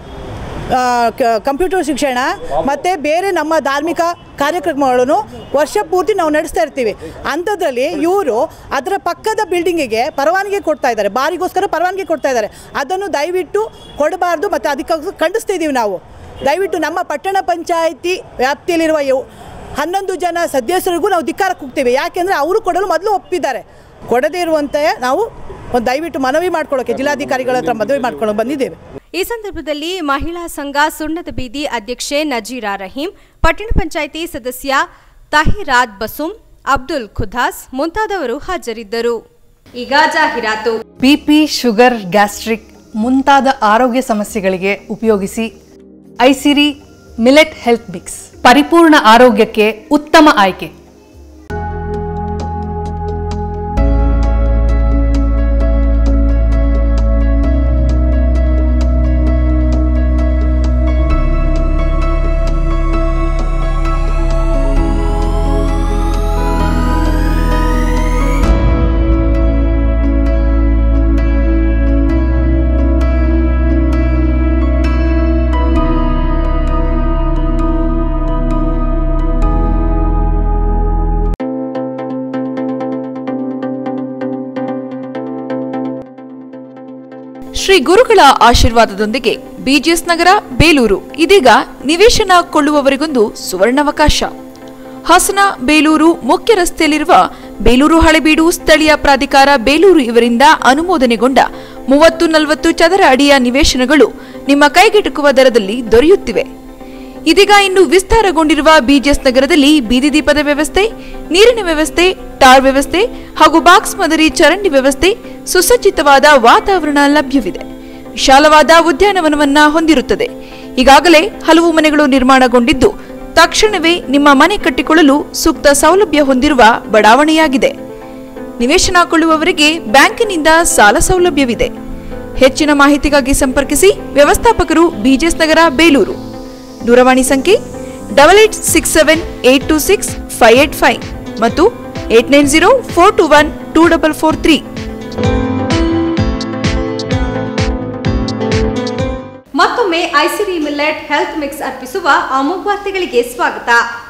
ಆ, ಕ- ಕಂಪ್ಯೂಟರ್ ಶಿಕ್ಷಣ ಮತ್ತು ಬೇರೆ ನಮ್ಮ ಧಾರ್ಮಿಕ ಕಾರ್ಯಕ್ರಮಗಳನ್ನು ವರ್ಷ ಪೂರ್ತಿ ನಾವು ನಡೆಸ್ತಾ ಇರ್ತೀವಿ ಅಂಥದ್ರಲ್ಲಿ ಇವರು ಅದರ ಪಕ್ಕದ ಬಿಲ್ಡಿಂಗಿಗೆ ಪರವಾನಗಿ ಕೊಡ್ತಾ ಇದ್ದಾರೆ ಬಾರಿಗೋಸ್ಕರ ಪರವಾನಗಿ ಕೊಡ್ತಾ ಇದ್ದಾರೆ ಅದನ್ನು ದಯವಿಟ್ಟು ಕೊಡಬಾರ್ದು ಮತ್ತು ಅದಕ್ಕೋಸ್ಕರ ಖಂಡಿಸ್ತಾ ಇದ್ದೀವಿ ನಾವು ದಯವಿಟ್ಟು ನಮ್ಮ ಪಟ್ಟಣ ಪಂಚಾಯಿತಿ ವ್ಯಾಪ್ತಿಯಲ್ಲಿರುವ ಇವು ಹನ್ನೊಂದು ಜನ ಸದಸ್ಯರಿಗೂ ನಾವು ಧಿಕ್ಕಾರ ಕೂಗ್ತೇವೆ ಯಾಕೆಂದರೆ ಅವರು ಕೊಡಲು ಮೊದಲು ಒಪ್ಪಿದ್ದಾರೆ ಕೊಡದೇ ಇರುವಂತೆ ನಾವು ಒಂದು ದಯವಿಟ್ಟು ಮನವಿ ಮಾಡ್ಕೊಳ್ಳೋಕೆ ಜಿಲ್ಲಾಧಿಕಾರಿಗಳ ಹತ್ರ ಮನವಿ ಮಾಡ್ಕೊಂಡು ಬಂದಿದ್ದೇವೆ ಈ ಸಂದರ್ಭದಲ್ಲಿ ಮಹಿಳಾ ಸಂಘ ಸುಣ್ಣದ ಬೀದಿ ಅಧ್ಯಕ್ಷೆ ನಜೀರಾ ರಹೀಂ ಪಟ್ಟಣ ಪಂಚಾಯಿತಿ ಸದಸ್ಯ ತಾಹಿರಾದ್ ಬಸುಂ ಅಬ್ದುಲ್ ಖುದಾಸ್ ಮುಂತಾದವರು ಹಾಜರಿದ್ದರು ಈಗ ಜಾಹೀರಾತು ಬಿಪಿ ಶುಗರ್ ಗ್ಯಾಸ್ಟ್ರಿಕ್ ಮುಂತಾದ ಆರೋಗ್ಯ ಸಮಸ್ಯೆಗಳಿಗೆ ಉಪಯೋಗಿಸಿ ಐಸಿರಿ ಮಿಲೆಟ್ ಹೆಲ್ತ್ ಮಿಕ್ಸ್ ಪರಿಪೂರ್ಣ ಆರೋಗ್ಯಕ್ಕೆ ಉತ್ತಮ ಆಯ್ಕೆ ಶ್ರೀ ಗುರುಗಳ ಆಶೀರ್ವಾದದೊಂದಿಗೆ ಬಿಜಿಎಸ್ ನಗರ ಬೇಲೂರು ಇದೀಗ ನಿವೇಶನ ಕೊಳ್ಳುವವರಿಗೊಂದು ಸುವರ್ಣಾವಕಾಶ ಹಾಸನ ಬೇಲೂರು ಮುಖ್ಯ ರಸ್ತೆಯಲ್ಲಿರುವ ಬೇಲೂರು ಹಳೆಬೀಡು ಸ್ಥಳೀಯ ಪ್ರಾಧಿಕಾರ ಬೇಲೂರು ಇವರಿಂದ ಅನುಮೋದನೆಗೊಂಡ ಮೂವತ್ತು ನಲವತ್ತು ಚದರ ಅಡಿಯ ನಿವೇಶನಗಳು ನಿಮ್ಮ ಕೈಗೆಟುಕುವ ದರದಲ್ಲಿ ದೊರೆಯುತ್ತಿವೆ ಇದೀಗ ಇನ್ನು ವಿಸ್ತಾರಗೊಂಡಿರುವ ಬಿಜಿಎಸ್ ನಗರದಲ್ಲಿ ಬೀದಿ ದೀಪದ ವ್ಯವಸ್ಥೆ ನೀರಿನ ವ್ಯವಸ್ಥೆ ಟಾರ್ ವ್ಯವಸ್ಥೆ ಹಾಗೂ ಬಾಕ್ಸ್ ಮಾದರಿ ಚರಂಡಿ ವ್ಯವಸ್ಥೆ ಸುಸಜ್ಜಿತವಾದ ವಾತಾವರಣ ಲಭ್ಯವಿದೆ ವಿಶಾಲವಾದ ಉದ್ಯಾನವನವನ್ನ ಹೊಂದಿರುತ್ತದೆ ಈಗಾಗಲೇ ಹಲವು ಮನೆಗಳು ನಿರ್ಮಾಣಗೊಂಡಿದ್ದು ತಕ್ಷಣವೇ ನಿಮ್ಮ ಮನೆ ಕಟ್ಟಿಕೊಳ್ಳಲು ಸೂಕ್ತ ಸೌಲಭ್ಯ ಹೊಂದಿರುವ ಬಡಾವಣೆಯಾಗಿದೆ ನಿವೇಶನ ಕೊಳ್ಳುವವರಿಗೆ ಬ್ಯಾಂಕಿನಿಂದ ಸಾಲ ಸೌಲಭ್ಯವಿದೆ ಹೆಚ್ಚಿನ ಮಾಹಿತಿಗಾಗಿ ಸಂಪರ್ಕಿಸಿ ವ್ಯವಸ್ಥಾಪಕರು ಬಿಜೆಸ್ ನಗರ ಬೇಲೂರು ದೂರವಾಣಿ ಸಂಖ್ಯೆ double eight six seven eight two six five eight five ಮತ್ತು eight nine zero four two one two double four three ಮತ್ತೊಮ್ಮೆ ಐಸಿರಿ ಮಿಲ್ಲೆಟ್ ಹೆಲ್ತ್ ಮಿಕ್ಸ್ ಅರ್ಪಿಸುವ ಅಮೋಘ ವಾರ್ತೆಗಳಿಗೆ ಸ್ವಾಗತ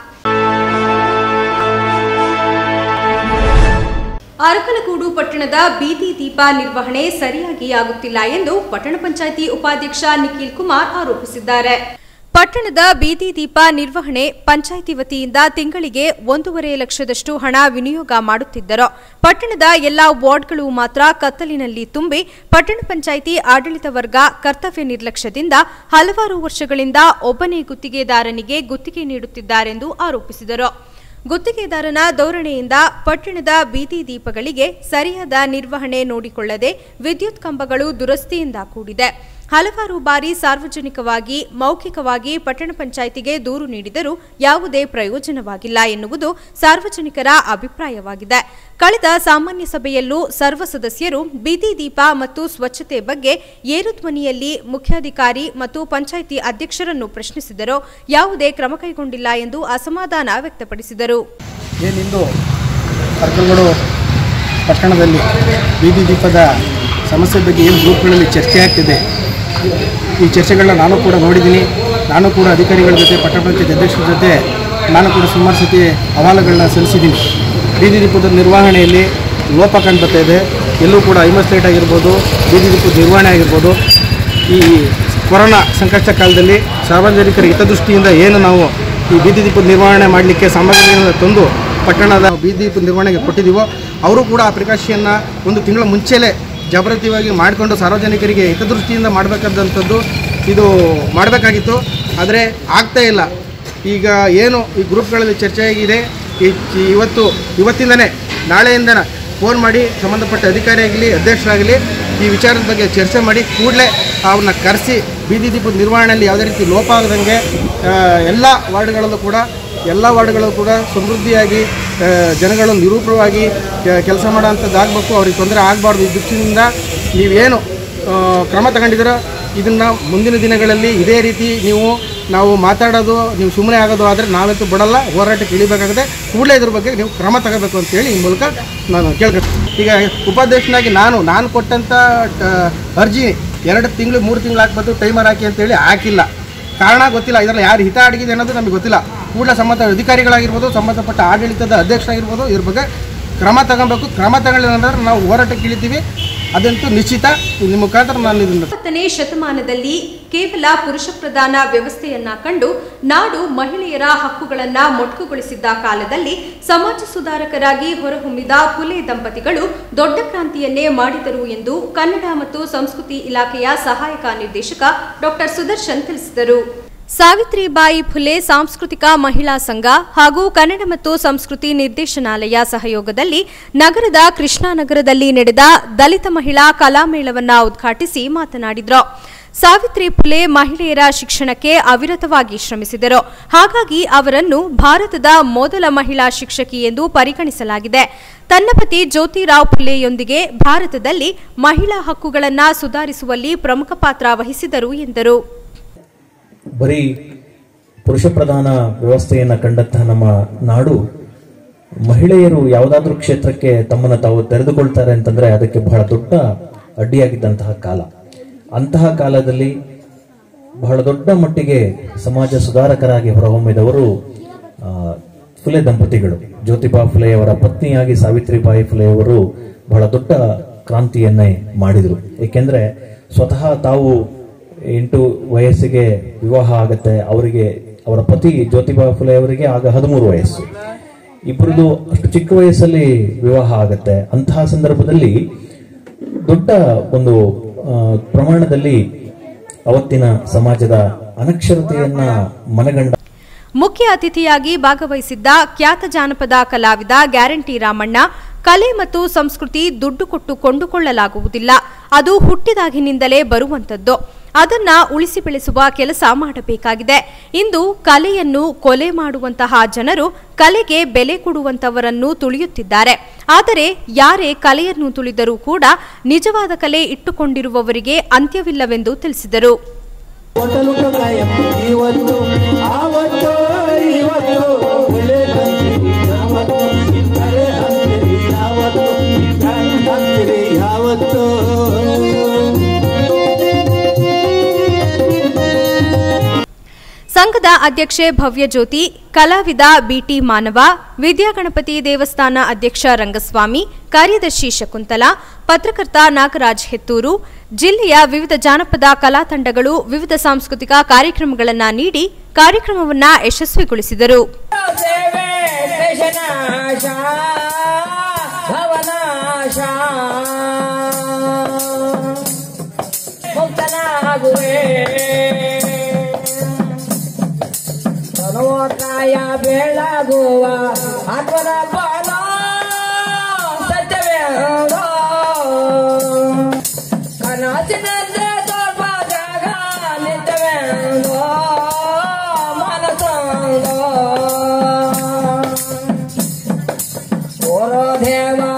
ಅರಕಲಗೂಡು ಪಟ್ಟಣದ ಬೀದಿ ದೀಪ ನಿರ್ವಹಣೆ ಸರಿಯಾಗಿ ಆಗುತ್ತಿಲ್ಲ ಎಂದು ಪಟ್ಟಣ ಪಂಚಾಯಿತಿ ಉಪಾಧ್ಯಕ್ಷ ನಿಖಿಲ್ ಕುಮಾರ್ ಆರೋಪಿಸಿದ್ದಾರೆ ಪಟ್ಟಣದ ಬೀದಿ ದೀಪ ನಿರ್ವಹಣೆ ಪಂಚಾಯಿತಿ ವತಿಯಿಂದ ತಿಂಗಳಿಗೆ ಒಂದೂವರೆ ಲಕ್ಷದಷ್ಟು ಹಣ ವಿನಿಯೋಗ ಮಾಡುತ್ತಿದ್ದರು ಪಟ್ಟಣದ ಎಲ್ಲಾ ವಾರ್ಡ್ಗಳು ಮಾತ್ರ ಕತ್ತಲಿನಲ್ಲಿ ತುಂಬಿ ಪಟ್ಟಣ ಪಂಚಾಯಿತಿ ಆಡಳಿತ ವರ್ಗ ಕರ್ತವ್ಯ ನಿರ್ಲಕ್ಷ್ಯದಿಂದ ಹಲವಾರು ವರ್ಷಗಳಿಂದ ಒಬ್ಬನೇ ಗುತ್ತಿಗೆದಾರನಿಗೆ ಗುತ್ತಿಗೆ ನೀಡುತ್ತಿದ್ದಾರೆಂದು ಆರೋಪಿಸಿದರು ಗುತ್ತಿಗೆದಾರನ ಧೋರಣೆಯಿಂದ ಪಟ್ಟಣದ ಬೀದಿ ದೀಪಗಳಿಗೆ ಸರಿಯಾದ ನಿರ್ವಹಣೆ ನೋಡಿಕೊಳ್ಳದೆ ವಿದ್ಯುತ್ ಕಂಬಗಳು ದುರಸ್ತಿಯಿಂದ ಕೂಡಿದೆ ಹಲವಾರು ಬಾರಿ ಸಾರ್ವಜನಿಕವಾಗಿ ಮೌಖಿಕವಾಗಿ ಪಟ್ಟಣ ಪಂಚಾಯಿತಿಗೆ ದೂರು ನೀಡಿದರೂ ಯಾವುದೇ ಪ್ರಯೋಜನವಾಗಿಲ್ಲ ಎನ್ನುವುದು ಸಾರ್ವಜನಿಕರ ಅಭಿಪ್ರಾಯವಾಗಿದೆ ಕಳೆದ ಸಾಮಾನ್ಯ ಸಭೆಯಲ್ಲೂ ಸರ್ವ ಸದಸ್ಯರು ಬೀದಿ ದೀಪ ಮತ್ತು ಸ್ವಚ್ಛತೆ ಬಗ್ಗೆ ಏರುಧ್ವನಿಯಲ್ಲಿ ಮುಖ್ಯಾಧಿಕಾರಿ ಮತ್ತು ಪಂಚಾಯಿತಿ ಅಧ್ಯಕ್ಷರನ್ನು ಪ್ರಶ್ನಿಸಿದರು ಯಾವುದೇ ಕ್ರಮ ಕೈಗೊಂಡಿಲ್ಲ ಎಂದು ಅಸಮಾಧಾನ ವ್ಯಕ್ತಪಡಿಸಿದರು ಏನಿಂದು ಅರ್ಕಲ್ಗೂಡು ಪಟ್ಟಣದಲ್ಲಿ ಬೀದಿ ದೀಪದ ಸಮಸ್ಯೆ ಬಗ್ಗೆ ಏನು ಗ್ರೂಪ್ಗಳಲ್ಲಿ ಚರ್ಚೆ ಆಗ್ತಿದೆ ಈ ಚರ್ಚೆಗಳನ್ನ ನಾನು ಕೂಡ ನೋಡಿದ್ದೀನಿ ನಾನು ಕೂಡ ಅಧಿಕಾರಿಗಳ ಜೊತೆ ಪಟ್ಟಣ ಪಂಚಾಯತ್ ಅಧ್ಯಕ್ಷರ ಜೊತೆ ನಾನು ಕೂಡ ಸುಮಾರು ಸತಿ ಅಹವಾಲುಗಳನ್ನ ಸಲ್ಲಿಸಿದ್ದೀನಿ ಬೀದಿ ದೀಪದ ನಿರ್ವಹಣೆಯಲ್ಲಿ ಲೋಪ ಕಂಡುಬರ್ತಾ ಇದೆ ಎಲ್ಲೂ ಕೂಡ ಐಮಸ್ಲೇಟ್ ಆಗಿರ್ಬೋದು ಬೀದಿ ದೀಪದ ನಿರ್ವಹಣೆ ಆಗಿರ್ಬೋದು ಈ ಕೊರೋನಾ ಸಂಕಷ್ಟ ಕಾಲದಲ್ಲಿ ಸಾರ್ವಜನಿಕರ ಹಿತದೃಷ್ಟಿಯಿಂದ ಏನು ನಾವು ಈ ಬೀದಿ ದೀಪದ ನಿರ್ವಹಣೆ ಮಾಡಲಿಕ್ಕೆ ಸಾಮಗ್ರಿಗಳನ್ನು ತಂದು ಪಟ್ಟಣದ ಬೀದಿ ದೀಪದ ನಿರ್ವಹಣೆಗೆ ಕೊಟ್ಟಿದ್ದೀವೋ ಅವರು ಕೂಡ ಆ ಪ್ರಿಕಾಷನ್ನ ಒಂದು ತಿಂಗಳ ಮುಂಚೆಲೇ ಜಾಗೃತಿಯಾಗಿ ಮಾಡಿಕೊಂಡು ಸಾರ್ವಜನಿಕರಿಗೆ ಹಿತದೃಷ್ಟಿಯಿಂದ ಮಾಡಬೇಕಾದಂಥದ್ದು ಇದು ಮಾಡಬೇಕಾಗಿತ್ತು ಆದರೆ ಆಗ್ತಾ ಇಲ್ಲ ಈಗ ಏನು ಈ ಗ್ರೂಪ್ಗಳಲ್ಲಿ ಚರ್ಚೆ ಆಗಿದೆ ಈ ಈ- ಇವತ್ತು ಇವತ್ತಿಂದನೇ ನಾಳೆಯಿಂದನೇ ಫೋನ್ ಮಾಡಿ ಸಂಬಂಧಪಟ್ಟ ಅಧಿಕಾರಿ ಆಗಲಿ ಅಧ್ಯಕ್ಷರಾಗಲಿ ಈ ವಿಚಾರದ ಬಗ್ಗೆ ಚರ್ಚೆ ಮಾಡಿ ಕೂಡಲೇ ಅವ್ರನ್ನ ಕರೆಸಿ ಬೀದಿ ದೀಪದ ನಿರ್ವಹಣೆಯಲ್ಲಿ ಯಾವುದೇ ರೀತಿ ಲೋಪ ಆಗದಂಗೆ ಎಲ್ಲ ವಾರ್ಡ್ಗಳಲ್ಲೂ ಕೂಡ ಎಲ್ಲ ವಾರ್ಡ್ಗಳಲ್ಲೂ ಕೂಡ ಸಮೃದ್ಧಿಯಾಗಿ ಆ, ಜನಗಳು ನಿರೂಪಣವಾಗಿ ಕೆಲಸ ಮಾಡೋಂಥದ್ದಾಗಬೇಕು ಅವ್ರಿಗೆ ತೊಂದರೆ ಆಗಬಾರ್ದು ಈ ದೃಷ್ಟಿಯಿಂದ ನೀವೇನು ಆ, ಕ್ರಮ ತಗೊಂಡಿದ್ದೀರೋ ಇದನ್ನು ಮುಂದಿನ ದಿನಗಳಲ್ಲಿ ಇದೇ ರೀತಿ ನೀವು ನಾವು ಮಾತಾಡೋದು ನೀವು ಸುಮ್ಮನೆ ಆಗೋದು ಆದರೆ ನಾವಂತೂ ಬಿಡಲ್ಲ ಹೋರಾಟಕ್ಕೆ ಇಳಿಬೇಕಾಗುತ್ತೆ ಕೂಡಲೇ ಇದ್ರ ಬಗ್ಗೆ ನೀವು ಕ್ರಮ ತಗೋಬೇಕು ಅಂತೇಳಿ ಈ ಮೂಲಕ ನಾನು ಕೇಳ್ಕೊತೀನಿ ಈಗ ಉಪಾಧ್ಯಕ್ಷನಾಗಿ ನಾನು ನಾನು ಕೊಟ್ಟಂಥ ಟ- ಅರ್ಜಿ ಎರಡು ತಿಂಗಳು ಮೂರು ತಿಂಗಳು ಹಾಕ್ಬೋದು ಟೈಮರ್ ಹಾಕಿ ಅಂತೇಳಿ ಹಾಕಿಲ್ಲ ಕಾರಣ ಗೊತ್ತಿಲ್ಲ ಇದರಲ್ಲಿ ಯಾರು ಹಿತ ಅಡಗಿದೆ ಅನ್ನೋದು ನಮಗೆ ಗೊತ್ತಿಲ್ಲ ಕೂಡಲೇ ಸಂಬಂಧ ಅಧಿಕಾರಿಗಳಾಗಿರ್ಬೋದು ಸಂಬಂಧಪಟ್ಟ ಆಡಳಿತದ ಅಧ್ಯಕ್ಷರಾಗಿರ್ಬೋದು ಇದ್ರ ಬಗ್ಗೆ ಕ್ರಮ ತಗೊಬೇಕು ಕ್ರಮ ತಗೊಳ್ಳಿಲ್ಲ ಅಂದ್ರೆ ನಾವು ಹೋರಾಟಕ್ಕೆ ಇಳಿತೀವಿ ಅದಂತೂ ನಿಶ್ಚಿತ ನಿಮ್ಮ ಮುಖಾಂತರ ನಾನು ಇದನ್ನು ಇಪ್ಪತ್ತನೇ ಶತಮಾನದಲ್ಲಿ ಕೇವಲ ಪುರುಷ ಪ್ರಧಾನ ವ್ಯವಸ್ಥೆಯನ್ನ ಕಂಡು ನಾಡು ಮಹಿಳೆಯರ ಹಕ್ಕುಗಳನ್ನ ಮೊಟಕುಗೊಳಿಸಿದ್ದ ಕಾಲದಲ್ಲಿ ಸಮಾಜ ಸುಧಾರಕರಾಗಿ ಹೊರಹೊಮ್ಮಿದ ಫುಲೆ ದಂಪತಿಗಳು ದೊಡ್ಡ ಕ್ರಾಂತಿಯನ್ನೇ ಮಾಡಿದರು ಎಂದು ಕನ್ನಡ ಮತ್ತು ಸಂಸ್ಕೃತಿ ಇಲಾಖೆಯ ಸಹಾಯಕ ನಿರ್ದೇಶಕ ಡಾಕ್ಟರ್ ಸುದರ್ಶನ್ ತಿಳಿಸಿದರು ಸಾವಿತ್ರಿಬಾಯಿ ಫುಲೆ ಸಾಂಸ್ಕೃತಿಕ ಮಹಿಳಾ ಸಂಘ ಹಾಗೂ ಕನ್ನಡ ಮತ್ತು ಸಂಸ್ಕೃತಿ ನಿರ್ದೇಶನಾಲಯ ಸಹಯೋಗದಲ್ಲಿ ನಗರದ ಕೃಷ್ಣಾನಗರದಲ್ಲಿ ನಡೆದ ದಲಿತ ಮಹಿಳಾ ಕಲಾಮೇಳವನ್ನ ಉದ್ಘಾಟಿಸಿ ಮಾತನಾಡಿದರು ಸಾವಿತ್ರಿ ಫುಲೆ ಮಹಿಳೆಯರ ಶಿಕ್ಷಣಕ್ಕೆ ಅವಿರತವಾಗಿ ಶ್ರಮಿಸಿದರು ಹಾಗಾಗಿ ಅವರನ್ನು ಭಾರತದ ಮೊದಲ ಮಹಿಳಾ ಶಿಕ್ಷಕಿ ಎಂದು ಪರಿಗಣಿಸಲಾಗಿದೆ ತನ್ನ ಪತಿ ಜ್ಯೋತಿರಾವ್ ಫುಲೆಯೊಂದಿಗೆ ಭಾರತದಲ್ಲಿ ಮಹಿಳಾ ಹಕ್ಕುಗಳನ್ನು ಸುಧಾರಿಸುವಲ್ಲಿ ಪ್ರಮುಖ ಪಾತ್ರ ವಹಿಸಿದರು ಎಂದರು ಬರೀ ಪುರುಷ ಪ್ರಧಾನ ವ್ಯವಸ್ಥೆಯನ್ನು ಕಂಡಂತಹ ನಮ್ಮ ನಾಡು ಮಹಿಳೆಯರು ಯಾವುದಾದ್ರೂ ಕ್ಷೇತ್ರಕ್ಕೆ ತಮ್ಮನ್ನು ತಾವು ತೆರೆದುಕೊಳ್ತಾರೆ ಅಂತಂದ್ರೆ ಅದಕ್ಕೆ ಬಹಳ ದೊಡ್ಡ ಅಡ್ಡಿಯಾಗಿದ್ದಂತಹ ಕಾಲ ಅಂತಹ ಕಾಲದಲ್ಲಿ ಬಹಳ ದೊಡ್ಡ ಮಟ್ಟಿಗೆ ಸಮಾಜ ಸುಧಾರಕರಾಗಿ ಹೊರಹೊಮ್ಮಿದವರು ಆ, ಫುಲೆ ದಂಪತಿಗಳು ಜ್ಯೋತಿಬಾ ಫುಲೆಯವರ ಪತ್ನಿಯಾಗಿ ಸಾವಿತ್ರಿಬಾಯಿ ಫುಲೆಯವರು ಬಹಳ ದೊಡ್ಡ ಕ್ರಾಂತಿಯನ್ನೇ ಮಾಡಿದರು ಏಕೆಂದ್ರೆ ಸ್ವತಃ ತಾವು ಎಂಟು ವಯಸ್ಸಿಗೆ ವಿವಾಹ ಆಗತ್ತೆ ಅವರಿಗೆ ಅವರ ಪತಿ ಜ್ಯೋತಿಬಾ ಫುಲೆ ಅವರಿಗೆ ಆಗ ಹದಿಮೂರು ವಯಸ್ಸು ಇಬ್ಬರದು ಅಷ್ಟು ಚಿಕ್ಕ ವಯಸ್ಸಲ್ಲಿ ವಿವಾಹ ಆಗತ್ತೆ ಅಂತಹ ಸಂದರ್ಭದಲ್ಲಿ ದೊಡ್ಡ ಒಂದು ಆ, ಪ್ರಮಾಣದಲ್ಲಿ ಅವತ್ತಿನ ಸಮಾಜದ ಅನಕ್ಷರತೆಯನ್ನ ಮನಗಂಡ ಮುಖ್ಯ ಅತಿಥಿಯಾಗಿ ಭಾಗವಹಿಸಿದ್ದ ಖ್ಯಾತ ಜಾನಪದ ಕಲಾವಿದ ಗ್ಯಾರಂಟಿ ರಾಮಣ್ಣ ಕಲೆ ಮತ್ತು ಸಂಸ್ಕೃತಿ ದುಡ್ಡು ಕೊಟ್ಟು ಕೊಂಡುಕೊಳ್ಳಲಾಗುವುದಿಲ್ಲ ಅದು ಹುಟ್ಟಿದಾಗಿನಿಂದಲೇ ಬರುವಂತದ್ದು ಅದನ್ನ ಉಳಿಸಿ ಬೆಳೆಸುವ ಕೆಲಸ ಮಾಡಬೇಕಾಗಿದೆ ಇಂದು ಕಲೆಯನ್ನು ಕೊಲೆ ಮಾಡುವಂತಹ ಜನರು ಕಲೆಗೆ ಬೆಲೆ ಕೊಡುವಂತವರನ್ನು ತುಳಿಯುತ್ತಿದ್ದಾರೆ ಆದರೆ ಯಾರೇ ಕಲೆಯನ್ನು ತುಳಿದರೂ ಕೂಡ ನಿಜವಾದ ಕಲೆ ಇಟ್ಟುಕೊಂಡಿರುವವರಿಗೆ ಅಂತ್ಯವಿಲ್ಲವೆಂದು ತಿಳಿಸಿದರು ಸಂಘದ ಅಧ್ಯಕ್ಷೆ ಭವ್ಯಜ್ಯೋತಿ ಕಲಾವಿದ ಬಿಟಿ ಮಾನವ ವಿದ್ಯಾಗಣಪತಿ ದೇವಸ್ಥಾನ ಅಧ್ಯಕ್ಷ ರಂಗಸ್ವಾಮಿ ಕಾರ್ಯದರ್ಶಿ ಶಕುಂತಲಾ ಪತ್ರಕರ್ತ ನಾಗರಾಜ್ ಹೆತ್ತೂರು ಜಿಲ್ಲೆಯ ವಿವಿಧ ಜಾನಪದ ಕಲಾ ತಂಡಗಳು ವಿವಿಧ ಸಾಂಸ್ಕೃತಿಕ ಕಾರ್ಯಕ್ರಮಗಳನ್ನು ನೀಡಿ ಕಾರ್ಯಕ್ರಮವನ್ನು ಯಶಸ್ವಿಗೊಳಿಸಿದರು ಸರ್ವಕಾಯ ಬೆಳಗುವ ಆತ್ಮನ ಬಾಲ ಸತ್ಯವೇ ಕನಸಿನಂತೆ ತೋರ್ಪದಾಗ ನಿತ್ಯವೇ ಮನಸಂಗ ಓರೋ ದೇವ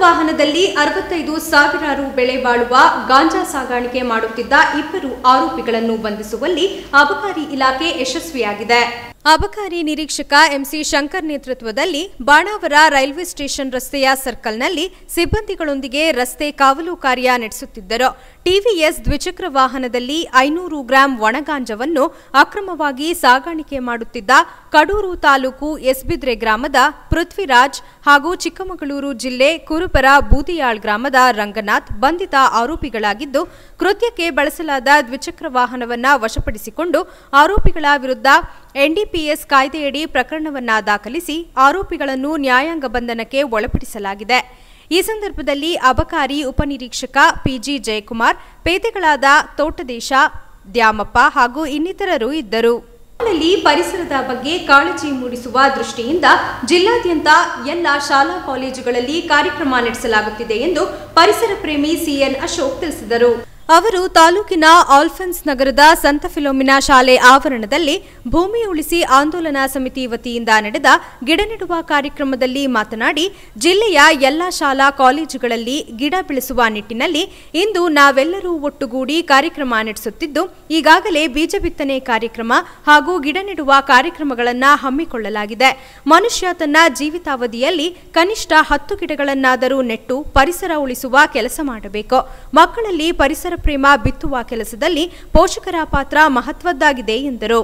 ವಾಹನದಲ್ಲಿ ಅರವತ್ತೈದು ಸಾವಿರ ರು ಬೆಲೆ ಬಾಳುವ ಗಾಂಜಾ ಸಾಗಾಣಿಕೆ ಮಾಡುತ್ತಿದ್ದ ಇಬ್ಬರು ಆರೋಪಿಗಳನ್ನು ಬಂಧಿಸುವಲ್ಲಿ ಅಬಕಾರಿ ಇಲಾಖೆ ಯಶಸ್ವಿಯಾಗಿದೆ ಅಬಕಾರಿ ನಿರೀಕ್ಷಕ ಎಂಸಿ ಶಂಕರ್ ನೇತೃತ್ವದಲ್ಲಿ ಬಾಣಾವರ ರೈಲ್ವೆ ಸ್ಟೇಷನ್ ರಸ್ತೆಯ ಸರ್ಕಲ್ನಲ್ಲಿ ಸಿಬ್ಬಂದಿಗಳೊಂದಿಗೆ ರಸ್ತೆ ಕಾವಲು ಕಾರ್ಯ ನಡೆಸುತ್ತಿದ್ದರು ಟಿವಿಎಸ್ ದ್ವಿಚಕ್ರ ವಾಹನದಲ್ಲಿ ಐನೂರು ಗ್ರಾಂ ಒಣಗಾಂಜವನ್ನು ಅಕ್ರಮವಾಗಿ ಸಾಗಾಣಿಕೆ ಮಾಡುತ್ತಿದ್ದ ಕಡೂರು ತಾಲೂಕು ಎಸ್ಬಿದ್ರೆ ಗ್ರಾಮದ ಪೃಥ್ವಿರಾಜ್ ಹಾಗೂ ಚಿಕ್ಕಮಗಳೂರು ಜಿಲ್ಲೆ ಕುರುಬರ ಬೂದಿಯಾಳ್ ಗ್ರಾಮದ ರಂಗನಾಥ್ ಬಂಧಿತ ಆರೋಪಿಗಳಾಗಿದ್ದು ಕೃತ್ಯಕ್ಕೆ ಬಳಸಲಾದ ದ್ವಿಚಕ್ರ ವಾಹನವನ್ನ ವಶಪಡಿಸಿಕೊಂಡು ಆರೋಪಿಗಳ ವಿರುದ್ಧ ಎನ್ಡಿಪಿಎಸ್ ಕಾಯ್ದೆಯಡಿ ಪ್ರಕರಣವನ್ನ ದಾಖಲಿಸಿ ಆರೋಪಿಗಳನ್ನು ನ್ಯಾಯಾಂಗ ಬಂಧನಕ್ಕೆ ಒಳಪಡಿಸಲಾಗಿದೆ ಈ ಸಂದರ್ಭದಲ್ಲಿ ಅಬಕಾರಿ ಉಪನಿರೀಕ್ಷಕ ಪಿಜಿ ಜಯಕುಮಾರ್ ಪೇದೆಗಳಾದ ತೋಟದೇಶ ದ್ಯಾಮಪ್ಪ ಹಾಗೂ ಇನ್ನಿತರರು ಇದ್ದರು ಲ್ಲಿ ಪರಿಸರದ ಬಗ್ಗೆ ಕಾಳಜಿ ಮೂಡಿಸುವ ದೃಷ್ಟಿಯಿಂದ ಜಿಲ್ಲಾದ್ಯಂತ ಎಲ್ಲ ಶಾಲಾ ಕಾಲೇಜುಗಳಲ್ಲಿ ಕಾರ್ಯಕ್ರಮ ನಡೆಸಲಾಗುತ್ತಿದೆ ಎಂದು ಪರಿಸರ ಪ್ರೇಮಿ ಸಿಎನ್ ಅಶೋಕ್ ತಿಳಿಸಿದರು ಅವರು ತಾಲೂಕಿನ ಆಲ್ಫನ್ಸ್ ನಗರದ ಸಂತ ಫಿಲೋಮಿನಾ ಶಾಲೆ ಆವರಣದಲ್ಲಿ ಭೂಮಿ ಉಳಿಸಿ ಆಂದೋಲನ ಸಮಿತಿ ವತಿಯಿಂದ ನಡೆದ ಗಿಡ ನೆಡುವ ಕಾರ್ಯಕ್ರಮದಲ್ಲಿ ಮಾತನಾಡಿ ಜಿಲ್ಲೆಯ ಎಲ್ಲ ಶಾಲಾ ಕಾಲೇಜುಗಳಲ್ಲಿ ಗಿಡ ಬೆಳೆಸುವ ನಿಟ್ಟಿನಲ್ಲಿ ಇಂದು ನಾವೆಲ್ಲರೂ ಒಟ್ಟುಗೂಡಿ ಕಾರ್ಯಕ್ರಮ ನಡೆಸುತ್ತಿದ್ದು ಈಗಾಗಲೇ ಬೀಜ ಬಿತ್ತನೆ ಕಾರ್ಯಕ್ರಮ ಹಾಗೂ ಗಿಡ ನೆಡುವ ಕಾರ್ಯಕ್ರಮಗಳನ್ನು ಹಮ್ಮಿಕೊಳ್ಳಲಾಗಿದೆ ಮನುಷ್ಯ ತನ್ನ ಜೀವಿತಾವಧಿಯಲ್ಲಿ ಕನಿಷ್ಠ ಹತ್ತು ಗಿಡಗಳನ್ನಾದರೂ ನೆಟ್ಟು ಪರಿಸರ ಉಳಿಸುವ ಕೆಲಸ ಮಾಡಬೇಕು ಮಕ್ಕಳಲ್ಲಿ ಪರಿಸರ ಪ್ರೇಮ ಬಿತ್ತುವ ಕೆಲಸದಲ್ಲಿ ಪೋಷಕರ ಪಾತ್ರ ಮಹತ್ವದ್ದಾಗಿದೆ ಎಂದರು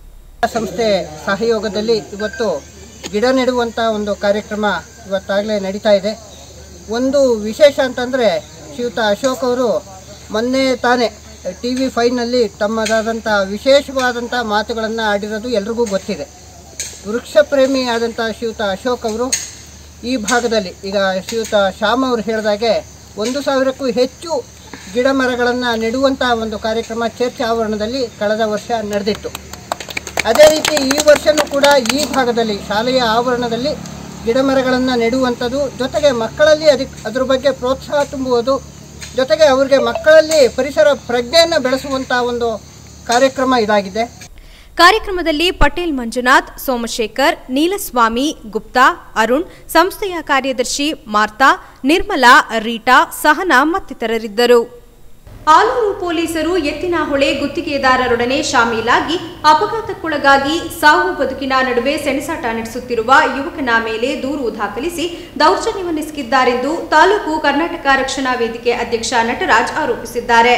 ಸಂಸ್ಥೆ ಸಹಯೋಗದಲ್ಲಿ ಇವತ್ತು ಗಿಡ ನೆಡುವಂಥ ಒಂದು ಕಾರ್ಯಕ್ರಮ ಇವತ್ತಾಗಲೇ ನಡೀತಾ ಇದೆ ಒಂದು ವಿಶೇಷ ಅಂತಂದರೆ ಶ್ರೀಯುತ ಅಶೋಕ್ ಅವರು ಮೊನ್ನೆ ತಾನೇ ಟಿ ವಿ ಫೈವ್ನಲ್ಲಿ ತಮ್ಮದಾದಂಥ ವಿಶೇಷವಾದಂಥ ಮಾತುಗಳನ್ನು ಆಡಿರೋದು ಎಲ್ರಿಗೂ ಗೊತ್ತಿದೆ ವೃಕ್ಷ ಪ್ರೇಮಿ ಆದಂಥ ಶ್ರೀಯುತ ಅಶೋಕ್ ಅವರು ಈ ಭಾಗದಲ್ಲಿ ಈಗ ಶ್ರೀಯುತ ಶ್ಯಾಮ್ ಅವರು ಹೇಳಿದಾಗೆ ಒಂದು ಸಾವಿರಕ್ಕೂ ಹೆಚ್ಚು ಗಿಡ ಮರಗಳನ್ನು ನೆಡುವಂಥ ಒಂದು ಕಾರ್ಯಕ್ರಮ ಚರ್ಚ್ ಆವರಣದಲ್ಲಿ ಕಳೆದ ವರ್ಷ ನಡೆದಿತ್ತು ಅದೇ ರೀತಿ ಈ ವರ್ಷನೂ ಕೂಡ ಈ ಭಾಗದಲ್ಲಿ ಶಾಲೆಯ ಆವರಣದಲ್ಲಿ ಗಿಡ ಮರಗಳನ್ನು ನೆಡುವಂಥದ್ದು ಜೊತೆಗೆ ಮಕ್ಕಳಲ್ಲಿ ಅದಕ್ಕೆ ಅದ್ರ ಬಗ್ಗೆ ಪ್ರೋತ್ಸಾಹ ತುಂಬುವುದು ಜೊತೆಗೆ ಅವರಿಗೆ ಮಕ್ಕಳಲ್ಲಿ ಪರಿಸರ ಪ್ರಜ್ಞೆಯನ್ನು ಬೆಳೆಸುವಂಥ ಒಂದು ಕಾರ್ಯಕ್ರಮ ಇದಾಗಿದೆ ಕಾರ್ಯಕ್ರಮದಲ್ಲಿ ಪಟೇಲ್ ಮಂಜುನಾಥ್ ಸೋಮಶೇಖರ್ ನೀಲಸ್ವಾಮಿ ಗುಪ್ತಾ ಅರುಣ್ ಸಂಸ್ಥೆಯ ಕಾರ್ಯದರ್ಶಿ ಮಾರ್ತಾ ನಿರ್ಮಲಾ ರೀಟಾ ಸಹನಾ ಮತ್ತಿತರರಿದ್ದರು ಆಲೂರು ಪೊಲೀಸರು ಎತ್ತಿನಹೊಳೆ ಗುತ್ತಿಗೆದಾರರೊಡನೆ ಶಾಮೀಲಾಗಿ ಅಪಘಾತಕ್ಕೊಳಗಾಗಿ ಸಾವು ಬದುಕಿನ ನಡುವೆ ಸೆಣಸಾಟ ನಡೆಸುತ್ತಿರುವ ಯುವಕನ ಮೇಲೆ ದೂರು ದಾಖಲಿಸಿ ದೌರ್ಜನ್ಯವನ್ನೆಸಗಿದ್ದಾರೆಂದು ತಾಲೂಕು ಕರ್ನಾಟಕ ರಕ್ಷಣಾ ವೇದಿಕೆ ಅಧ್ಯಕ್ಷ ನಟರಾಜ್ ಆರೋಪಿಸಿದ್ದಾರೆ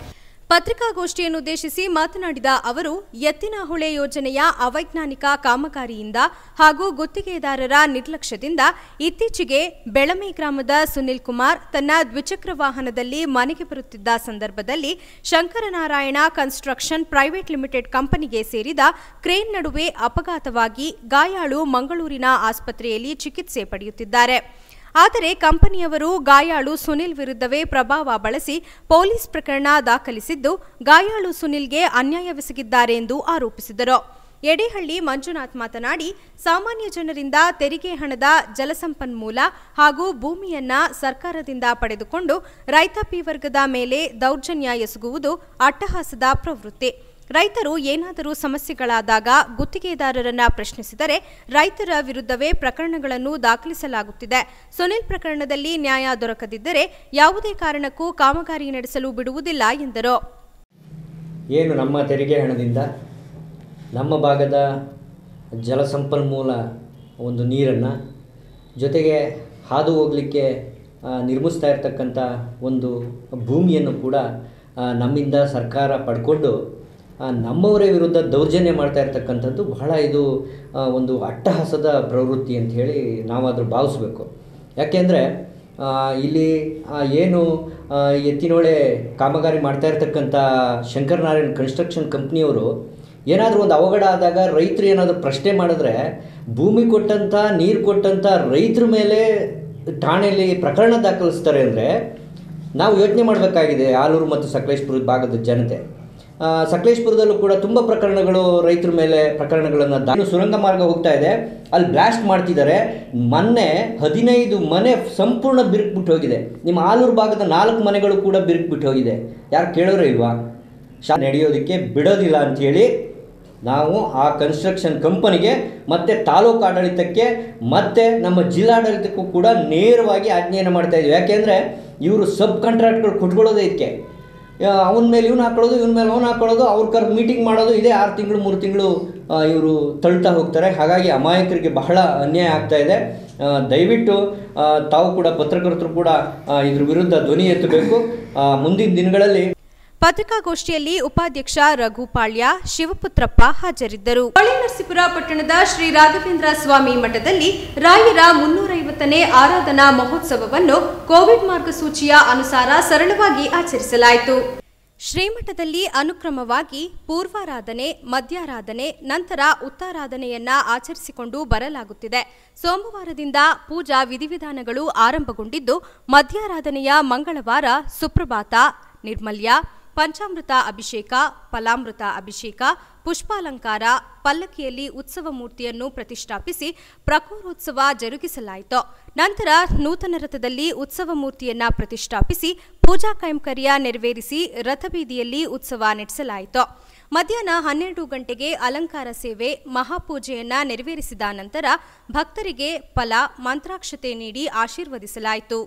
ಪತ್ರಿಕಾಗೋಷ್ಠಿಯನ್ನುದ್ದೇಶಿಸಿ ಮಾತನಾಡಿದ ಅವರು ಎತ್ತಿನಹೊಳೆ ಯೋಜನೆಯ ಅವೈಜ್ಞಾನಿಕ ಕಾಮಗಾರಿಯಿಂದ ಹಾಗೂ ಗುತ್ತಿಗೆದಾರರ ನಿರ್ಲಕ್ಷ್ಯದಿಂದ ಇತ್ತೀಚೆಗೆ ಬೆಳಮೆ ಗ್ರಾಮದ ಸುನಿಲ್ ಕುಮಾರ್ ತನ್ನ ದ್ವಿಚಕ್ರ ವಾಹನದಲ್ಲಿ ಮನೆಗೆ ಬರುತ್ತಿದ್ದ ಸಂದರ್ಭದಲ್ಲಿ ಶಂಕರನಾರಾಯಣ ಕನ್ಸ್ಟ್ರಕ್ಷನ್ ಪ್ರೈವೇಟ್ ಲಿಮಿಟೆಡ್ ಕಂಪನಿಗೆ ಸೇರಿದ ಕ್ರೇನ್ ನಡುವೆ ಅಪಘಾತವಾಗಿ ಗಾಯಾಳು ಮಂಗಳೂರಿನ ಆಸ್ಪತ್ರೆಯಲ್ಲಿ ಚಿಕಿತ್ಸೆ ಪಡೆಯುತ್ತಿದ್ದಾರೆ ಆದರೆ ಕಂಪನಿಯವರು ಗಾಯಾಳು ಸುನಿಲ್ ವಿರುದ್ಧವೇ ಪ್ರಭಾವ ಬಳಸಿ ಪೊಲೀಸ್ ಪ್ರಕರಣ ದಾಖಲಿಸಿದ್ದು ಗಾಯಾಳು ಸುನಿಲ್ಗೆ ಅನ್ಯಾಯವೆಸಗಿದ್ದಾರೆ ಎಂದು ಆರೋಪಿಸಿದರು ಯಡೇಹಳ್ಳಿ ಮಂಜುನಾಥ್ ಮಾತನಾಡಿ ಸಾಮಾನ್ಯ ಜನರಿಂದ ತೆರಿಗೆ ಹಣದ ಜಲಸಂಪನ್ಮೂಲ ಹಾಗೂ ಭೂಮಿಯನ್ನ ಸರ್ಕಾರದಿಂದ ಪಡೆದುಕೊಂಡು ರೈತಾಪಿ ವರ್ಗದ ಮೇಲೆ ದೌರ್ಜನ್ಯ ಎಸಗುವುದು ಅಟ್ಟಹಾಸದ ಪ್ರವೃತ್ತಿ ರೈತರು ಏನಾದರೂ ಸಮಸ್ಯೆಗಳಾದಾಗ ಗುತ್ತಿಗೆದಾರರನ್ನ ಪ್ರಶ್ನಿಸಿದರೆ ರೈತರ ವಿರುದ್ಧವೇ ಪ್ರಕರಣಗಳನ್ನು ದಾಖಲಿಸಲಾಗುತ್ತಿದೆ ಸುನಿಲ್ ಪ್ರಕರಣದಲ್ಲಿ ನ್ಯಾಯ ದೊರಕದಿದ್ದರೆ ಯಾವುದೇ ಕಾರಣಕ್ಕೂ ಕಾಮಗಾರಿ ನಡೆಸಲು ಬಿಡುವುದಿಲ್ಲ ಎಂದರು ಏನು ನಮ್ಮ ತೆರಿಗೆ ಹಣದಿಂದ ನಮ್ಮ ಭಾಗದ ಜಲಸಂಪನ್ಮೂಲ ಒಂದು ನೀರನ್ನು ಜೊತೆಗೆ ಹಾದು ಹೋಗಲಿಕ್ಕೆ ನಿರ್ಮಿಸ್ತಾ ಇರ್ತಕ್ಕಂಥ ಒಂದು ಭೂಮಿಯನ್ನು ಕೂಡ ಆ, ನಮ್ಮಿಂದ ಸರ್ಕಾರ ಪಡ್ಕೊಂಡು ಆ, ನಮ್ಮವರೇ ವಿರುದ್ಧ ದೌರ್ಜನ್ಯ ಮಾಡ್ತಾ ಇರ್ತಕ್ಕಂಥದ್ದು ಬಹಳ ಇದು ಆ, ಒಂದು ಅಟ್ಟಹಾಸದ ಪ್ರವೃತ್ತಿ ಅಂತ ಹೇಳಿ ನಾವಾದರೂ ಭಾವಿಸ್ಬೇಕು ಯಾಕೆಂದರೆ ಇಲ್ಲಿ ಆ, ಏನು ಆ, ಎತ್ತಿನೊಳೆ ಕಾಮಗಾರಿ ಮಾಡ್ತಾ ಇರ್ತಕ್ಕಂಥ ಶಂಕರನಾರಾಯಣ್ ಕನ್ಸ್ಟ್ರಕ್ಷನ್ ಕಂಪ್ನಿಯವರು ಏನಾದರೂ ಒಂದು ಅವಘಡ ಆದಾಗ ರೈತರು ಏನಾದರೂ ಪ್ರಶ್ನೆ ಮಾಡಿದ್ರೆ ಭೂಮಿ ಕೊಟ್ಟಂಥ ನೀರು ಕೊಟ್ಟಂಥ ರೈತರ ಮೇಲೆ ಠಾಣೆಯಲ್ಲಿ ಪ್ರಕರಣ ದಾಖಲಿಸ್ತಾರೆ ಅಂದರೆ ನಾವು ಯೋಚನೆ ಮಾಡಬೇಕಾಗಿದೆ ಆಲೂರು ಮತ್ತು ಸಕಲೇಶ್ಪುರದ ಭಾಗದ ಜನತೆ ಆ, ಸಕಲೇಶ್ಪುರದಲ್ಲೂ ಕೂಡ ತುಂಬ ಪ್ರಕರಣಗಳು ರೈತರ ಮೇಲೆ ಪ್ರಕರಣಗಳನ್ನು ದಾ ಸುರಂಗ ಮಾರ್ಗ ಹೋಗ್ತಾ ಇದೆ ಅಲ್ಲಿ ಬ್ಲಾಸ್ಟ್ ಮಾಡ್ತಿದ್ದಾರೆ ಮೊನ್ನೆ ಹದಿನೈದು ಮನೆ ಸಂಪೂರ್ಣ ಬಿರುಕ್ಬಿಟ್ಟು ಹೋಗಿದೆ ನಿಮ್ಮ ಆಲೂರು ಭಾಗದ ನಾಲ್ಕು ಮನೆಗಳು ಕೂಡ ಬಿರುಕ್ಬಿಟ್ಟು ಹೋಗಿದೆ ಯಾರು ಕೇಳೋರೇ ಇಲ್ವಾ ಶಾ ನಡೆಯೋದಕ್ಕೆ ಬಿಡೋದಿಲ್ಲ ಅಂಥೇಳಿ ನಾವು ಆ ಕನ್ಸ್ಟ್ರಕ್ಷನ್ ಕಂಪನಿಗೆ ಮತ್ತು ತಾಲೂಕು ಆಡಳಿತಕ್ಕೆ ಮತ್ತು ನಮ್ಮ ಜಿಲ್ಲಾಡಳಿತಕ್ಕೂ ಕೂಡ ನೇರವಾಗಿ ಆಜ್ಞೆಯನ್ನು ಮಾಡ್ತಾ ಇದ್ದೀವಿ ಯಾಕೆಂದರೆ ಇವರು ಸಬ್ ಕಾಂಟ್ರಾಕ್ಟ್ಗಳು ಕೊಟ್ಕೊಳ್ಳೋದೇ ಇದಕ್ಕೆ ಅವನ ಮೇಲೆ ಇವ್ನು ಹಾಕೊಳ್ಳೋದು ಇವನ ಮೇಲೆ ಅವ್ನು ಹಾಕೊಳ್ಳೋದು ಅವ್ರ ಕರೆದು ಮೀಟಿಂಗ್ ಮಾಡೋದು ಇದೇ ಆರು ತಿಂಗಳು ಮೂರು ತಿಂಗಳು ಇವರು ತಳ್ತಾ ಹೋಗ್ತಾರೆ ಹಾಗಾಗಿ ಅಮಾಯಕರಿಗೆ ಬಹಳ ಅನ್ಯಾಯ ಆಗ್ತಾ ಇದೆ ಆ, ದಯವಿಟ್ಟು ಆ, ತಾವು ಕೂಡ ಪತ್ರಕರ್ತರು ಕೂಡ ಆ, ಇದ್ರ ವಿರುದ್ಧ ಧ್ವನಿ ಎತ್ತಬೇಕು ಆ, ಮುಂದಿನ ದಿನಗಳಲ್ಲಿ ಪತ್ರಿಕಾಗೋಷ್ಠಿಯಲ್ಲಿ ಉಪಾಧ್ಯಕ್ಷ ರಘುಪಾಳ್ಯ ಶಿವಪುತ್ರಪ್ಪ ಹಾಜರಿದ್ದರು ಹೊಳೆನರಸೀಪುರ ಪಟ್ಟಣದ ಶ್ರೀ ರಾಘವೇಂದ್ರ ಸ್ವಾಮಿ ಮಠದಲ್ಲಿ ರಾಯರ ಮುನ್ನೂರೈವತ್ತನೇ ಆರಾಧನಾ ಮಹೋತ್ಸವವನ್ನು ಕೋವಿಡ್ ಮಾರ್ಗಸೂಚಿಯ ಅನುಸಾರ ಸರಳವಾಗಿ ಆಚರಿಸಲಾಯಿತು ಶ್ರೀಮಠದಲ್ಲಿ ಅನುಕ್ರಮವಾಗಿ ಪೂರ್ವಾರಾಧನೆ ಮಧ್ಯಾರಾಧನೆ ನಂತರ ಉತ್ತಾರಾಧನೆಯನ್ನ ಆಚರಿಸಿಕೊಂಡು ಬರಲಾಗುತ್ತಿದೆ ಸೋಮವಾರದಿಂದ ಪೂಜಾ ವಿಧಿವಿಧಾನಗಳು ಆರಂಭಗೊಂಡಿದ್ದು ಮಧ್ಯಾರಾಧನೆಯ ಮಂಗಳವಾರ ಸುಪ್ರಭಾತ ನಿರ್ಮಲ್ಯ ಪಂಚಾಮೃತ ಅಭಿಷೇಕ ಫಲಾಮೃತ ಅಭಿಷೇಕ ಪುಷ್ಪಾಲಂಕಾರ ಪಲ್ಲಕ್ಕಿಯಲ್ಲಿ ಉತ್ಸವ ಮೂರ್ತಿಯನ್ನು ಪ್ರತಿಷ್ಠಾಪಿಸಿ ಪ್ರಕೋರೋತ್ಸವ ಜರುಗಿಸಲಾಯಿತು ನಂತರ ನೂತನ ರಥದಲ್ಲಿ ಉತ್ಸವ ಮೂರ್ತಿಯನ್ನ ಪ್ರತಿಷ್ಠಾಪಿಸಿ ಪೂಜಾ ಕೈಂಕರ್ಯ ನೆರವೇರಿಸಿ ರಥಬೀದಿಯಲ್ಲಿ ಉತ್ಸವ ನಡೆಸಲಾಯಿತು ಮಧ್ಯಾಹ್ನ ಹನ್ನೆರಡು ಗಂಟೆಗೆ ಅಲಂಕಾರ ಸೇವೆ ಮಹಾಪೂಜೆಯನ್ನ ನೆರವೇರಿಸಿದ ನಂತರ ಭಕ್ತರಿಗೆ ಫಲ ಮಂತ್ರಾಕ್ಷತೆ ನೀಡಿ ಆಶೀರ್ವದಿಸಲಾಯಿತು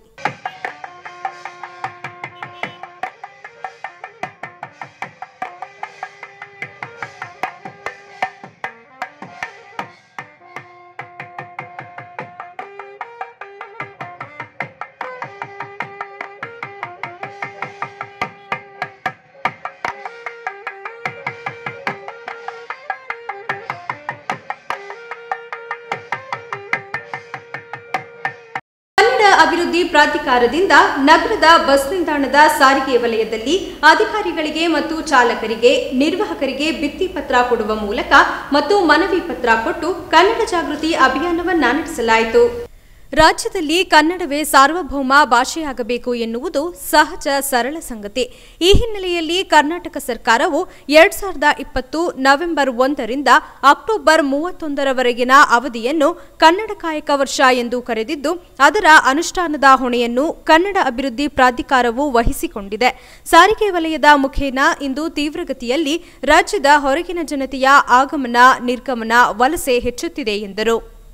ಕನ್ನಡ ಅಭಿವೃದ್ಧಿ ಪ್ರಾಧಿಕಾರದಿಂದ ನಗರದ ಬಸ್ ನಿಲ್ದಾಣದ ಸಾರಿಗೆ ವಲಯದಲ್ಲಿ ಅಧಿಕಾರಿಗಳಿಗೆ ಮತ್ತು ಚಾಲಕರಿಗೆ ನಿರ್ವಾಹಕರಿಗೆ ಭಿತ್ತಿ ಪತ್ರ ಕೊಡುವ ಮೂಲಕ ಮತ್ತು ಮನವಿ ಪತ್ರ ಕೊಟ್ಟು ಕನ್ನಡ ಜಾಗೃತಿ ಅಭಿಯಾನವನ್ನ ನಡೆಸಲಾಯಿತು ರಾಜ್ಯದಲ್ಲಿ ಕನ್ನಡವೇ ಸಾರ್ವಭೌಮ ಭಾಷೆಯಾಗಬೇಕು ಎನ್ನುವುದು ಸಹಜ ಸರಳ ಸಂಗತಿ ಈ ಹಿನ್ನೆಲೆಯಲ್ಲಿ ಕರ್ನಾಟಕ ಸರ್ಕಾರವು ಎರಡ್ ಸಾವಿರದ ಇಪ್ಪತ್ತು ನವೆಂಬರ್ ಒಂದರಿಂದ ಅಕ್ಟೋಬರ್ ಮೂವತ್ತೊಂದರವರೆಗಿನ ಅವಧಿಯನ್ನು ಕನ್ನಡ ಕಾಯಕ ವರ್ಷ ಎಂದು ಕರೆದಿದ್ದು ಅದರ ಅನುಷ್ಠಾನದ ಹೊಣೆಯನ್ನು ಕನ್ನಡ ಅಭಿವೃದ್ಧಿ ಪ್ರಾಧಿಕಾರವು ವಹಿಸಿಕೊಂಡಿದೆ ಸಾರಿಗೆ ವಲಯದ ಮುಖೇನ ಇಂದು ತೀವ್ರಗತಿಯಲ್ಲಿ ರಾಜ್ಯದ ಹೊರಗಿನ ಜನತೆಯ ಆಗಮನ ನಿರ್ಗಮನ ವಲಸೆ ಹೆಚ್ಚುತ್ತಿದೆ ಎಂದರು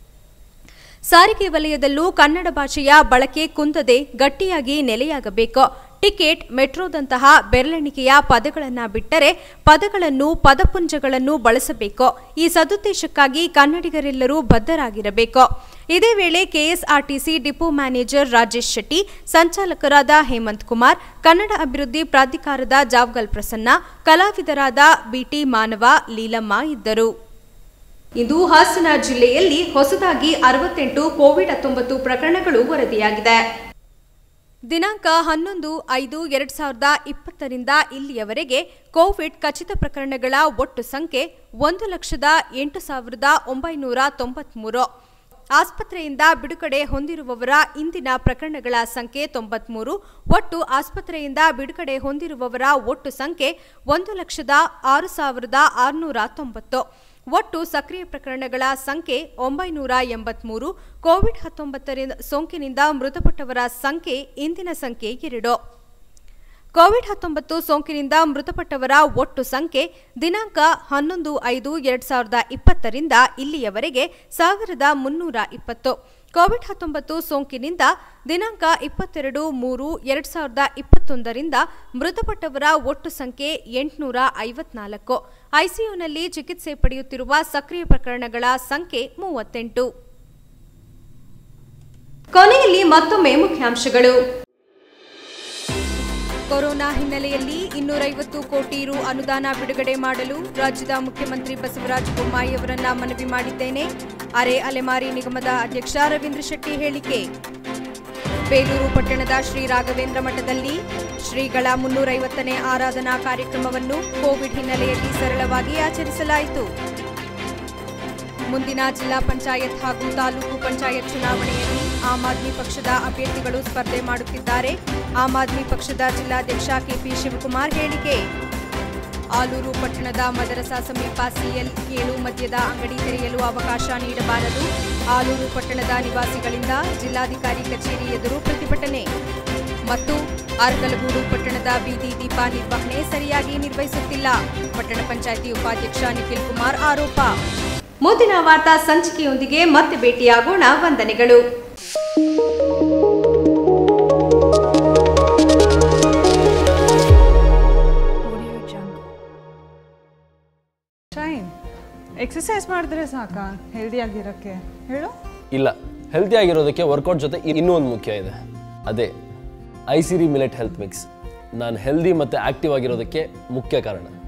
ಸಾರಿಗೆ ವಲಯದಲ್ಲೂ ಕನ್ನಡ ಭಾಷೆಯ ಬಳಕೆ ಕುಂದದೆ ಗಟ್ಟಿಯಾಗಿ ನೆಲೆಯಾಗಬೇಕು ಟಿಕೆಟ್ ಮೆಟ್ರೋದಂತಹ ಬೆರಳೆಣಿಕೆಯ ಪದಗಳನ್ನು ಬಿಟ್ಟರೆ ಪದಗಳನ್ನು ಪದಪುಂಜಗಳನ್ನು ಬಳಸಬೇಕು ಈ ಸದುದ್ದೇಶಕ್ಕಾಗಿ ಕನ್ನಡಿಗರೆಲ್ಲರೂ ಬದ್ಧರಾಗಿರಬೇಕು ಇದೇ ವೇಳೆ KSRTC depot manager Rajesh Shetty ಸಂಚಾಲಕರಾದ ಹೇಮಂತ್ ಕುಮಾರ್ ಕನ್ನಡ ಅಭಿವೃದ್ಧಿ ಪ್ರಾಧಿಕಾರದ ಜಾವ್ಗಲ್ ಪ್ರಸನ್ನ ಕಲಾವಿದರಾದ ಬಿಟಿ ಮಾನವ ಲೀಲಮ್ಮ ಇದ್ದರು ಇಂದು ಹಾಸನ ಜಿಲ್ಲೆಯಲ್ಲಿ ಹೊಸದಾಗಿ ಅರವತ್ತೆಂಟು ಕೋವಿಡ್ ಹತ್ತೊಂಬತ್ತು ಪ್ರಕರಣಗಳು ವರದಿಯಾಗಿದೆ ದಿನಾಂಕ ಹನ್ನೊಂದು ಐದು ಎರಡ್ ಸಾವಿರದ ಇಪ್ಪತ್ತರಿಂದ ಇಲ್ಲಿಯವರೆಗೆ ಕೋವಿಡ್ ಖಚಿತ ಪ್ರಕರಣಗಳ ಒಟ್ಟು ಸಂಖ್ಯೆ ಒಂದು ಲಕ್ಷದ ಎಂಟು ಸಾವಿರದ ಒಂಬೈನೂರ ತೊಂಬತ್ಮೂರು ಆಸ್ಪತ್ರೆಯಿಂದ ಬಿಡುಗಡೆ ಹೊಂದಿರುವವರ ಇಂದಿನ ಪ್ರಕರಣಗಳ ಸಂಖ್ಯೆ ತೊಂಬತ್ಮೂರು ಒಟ್ಟು ಆಸ್ಪತ್ರೆಯಿಂದ ಬಿಡುಗಡೆ ಹೊಂದಿರುವವರ ಒಟ್ಟು ಸಂಖ್ಯೆ ಒಂದು ಲಕ್ಷದ ಆರು ಸಾವಿರದ ಆರುನೂರ ತೊಂಬತ್ತು ಒಟ್ಟು ಸಕ್ರಿಯ ಪ್ರಕರಣಗಳ ಸಂಖ್ಯೆ ಒಂಬೈನೂರ ಎಂಬತ್ಮೂರು ಕೋವಿಡ್ ಹತ್ತೊಂಬತ್ತರಿಂದ ಸೋಂಕಿನಿಂದ ಮೃತಪಟ್ಟವರ ಸಂಖ್ಯೆ ಇಂದಿನ ಸಂಖ್ಯೆ ಎರಡು ಕೋವಿಡ್ ಹತ್ತೊಂಬತ್ತು ಸೋಂಕಿನಿಂದ ಮೃತಪಟ್ಟವರ ಒಟ್ಟು ಸಂಖ್ಯೆ ದಿನಾಂಕ ಹನ್ನೊಂದು ಐದು ಎರಡ್ ಸಾವಿರದ ಇಪ್ಪತ್ತರಿಂದ ಇಲ್ಲಿಯವರೆಗೆ ಸಾವಿರದ ಮುನ್ನೂರ ಇಪ್ಪತ್ತು ಕೋವಿಡ್ ಹತ್ತೊಂಬತ್ತು ಸೋಂಕಿನಿಂದ ದಿನಾಂಕ ಇಪ್ಪತ್ತೆರಡು ಮೂರು ಎರಡ್ ಸಾವಿರದ ಇಪ್ಪತ್ತೊಂದರಿಂದ ಮೃತಪಟ್ಟವರ ಒಟ್ಟು ಸಂಖ್ಯೆ ಎಂಟುನೂರ ಐವತ್ನಾಲ್ಕು ಐಸಿಯುನಲ್ಲಿ ಚಿಕಿತ್ಸೆ ಪಡೆಯುತ್ತಿರುವ ಸಕ್ರಿಯ ಪ್ರಕರಣಗಳ ಸಂಖ್ಯೆ ಮೂವತ್ತೆಂಟು ಕೊನೆಯಲ್ಲಿ ಮತ್ತೊಮ್ಮೆ ಮುಖ್ಯಾಂಶಗಳು ಕೊರೋನಾ ಹಿನ್ನೆಲೆಯಲ್ಲಿ ಇನ್ನೂರೈವತ್ತು ಕೋಟಿ ರು ಅನುದಾನ ಬಿಡುಗಡೆ ಮಾಡಲು ರಾಜ್ಯದ ಮುಖ್ಯಮಂತ್ರಿ ಬಸವರಾಜ ಬೊಮ್ಮಾಯಿ ಅವರನ್ನ ಮನವಿ ಮಾಡಿದ್ದೇನೆ ಅರೆ ಅಲೆಮಾರಿ ನಿಗಮದ ಅಧ್ಯಕ್ಷ ರವೀಂದ್ರ ಶೆಟ್ಟಿ ಹೇಳಿಕೆ ಬೇಲೂರು ಪಟ್ಟಣದ ಶ್ರೀ ರಾಘವೇಂದ್ರ ಮಠದಲ್ಲಿ ಶ್ರೀಗಳ ಮುನ್ನೂರೈವತ್ತನೇ ಆರಾಧನಾ ಕಾರ್ಯಕ್ರಮವನ್ನು ಕೋವಿಡ್ ಹಿನ್ನೆಲೆಯಲ್ಲಿ ಸರಳವಾಗಿ ಆಚರಿಸಲಾಯಿತು ಮುಂದಿನ ಜಿಲ್ಲಾ ಪಂಚಾಯತ್ ಹಾಗೂ ತಾಲೂಕು ಪಂಚಾಯತ್ ಚುನಾವಣೆಯಲ್ಲಿ ಆಮ್ ಆದ್ಮಿ ಪಕ್ಷದ ಅಭ್ಯರ್ಥಿಗಳು ಸ್ಪರ್ಧೆ ಮಾಡುತ್ತಿದ್ದಾರೆ ಆಮ್ ಆದ್ಮಿ ಪಕ್ಷದ ಜಿಲ್ಲಾಧ್ಯಕ್ಷ ಕೆಪಿ ಶಿವಕುಮಾರ್ ಹೇಳಿಕೆ ಆಲೂರು ಪಟ್ಟಣದ ಮದರಸಾ ಸಮೀಪ ಸಿಎಲ್ ಏಳು ಮದ್ಯದ ಅಂಗಡಿ ತೆರೆಯಲು ಅವಕಾಶ ನೀಡಬಾರದು ಆಲೂರು ಪಟ್ಟಣದ ನಿವಾಸಿಗಳಿಂದ ಜಿಲ್ಲಾಧಿಕಾರಿ ಕಚೇರಿ ಎದುರು ಪ್ರತಿಭಟನೆ ಮತ್ತು ಅರ್ಕಲಗೂಡು ಪಟ್ಟಣದ ಬೀದಿ ದೀಪ ನಿರ್ವಹಣೆ ಸರಿಯಾಗಿ ನಿರ್ವಹಿಸುತ್ತಿಲ್ಲ ಪಟ್ಟಣ ಪಂಚಾಯಿತಿ ಉಪಾಧ್ಯಕ್ಷ ನಿಖಿಲ್ ಕುಮಾರ್ ಆರೋಪ ಮುಂದಿನ ವಾರ್ತಾ ಸಂಚಿಕೆಯೊಂದಿಗೆ ಮತ್ತೆ ಭೇಟಿಯಾಗೋಣ ವಂದನೆಗಳು ಶೈನ್ ಎಕ್ಸಸೈಸ್ ಮಾಡಿದ್ರೆ ಸಾಕಾ ಹೆಲ್ದಿಯಾಗಿರೋಕ್ಕೆ ಹೇಳು ಇಲ್ಲ ಹೆಲ್ತಿ ಆಗಿರೋದಕ್ಕೆ ವರ್ಕೌಟ್ ಜೊತೆ ಇನ್ನೂ ಒಂದು ಮುಖ್ಯ ಇದೆ ಅದೇ ಐಸಿರಿ ಮಿಲೆಟ್ ಹೆಲ್ತ್ ಮಿಕ್ಸ್ ನಾನು ಹೆಲ್ದಿ ಮತ್ತು ಆಕ್ಟಿವ್ ಆಗಿರೋದಕ್ಕೆ ಮುಖ್ಯ ಕಾರಣ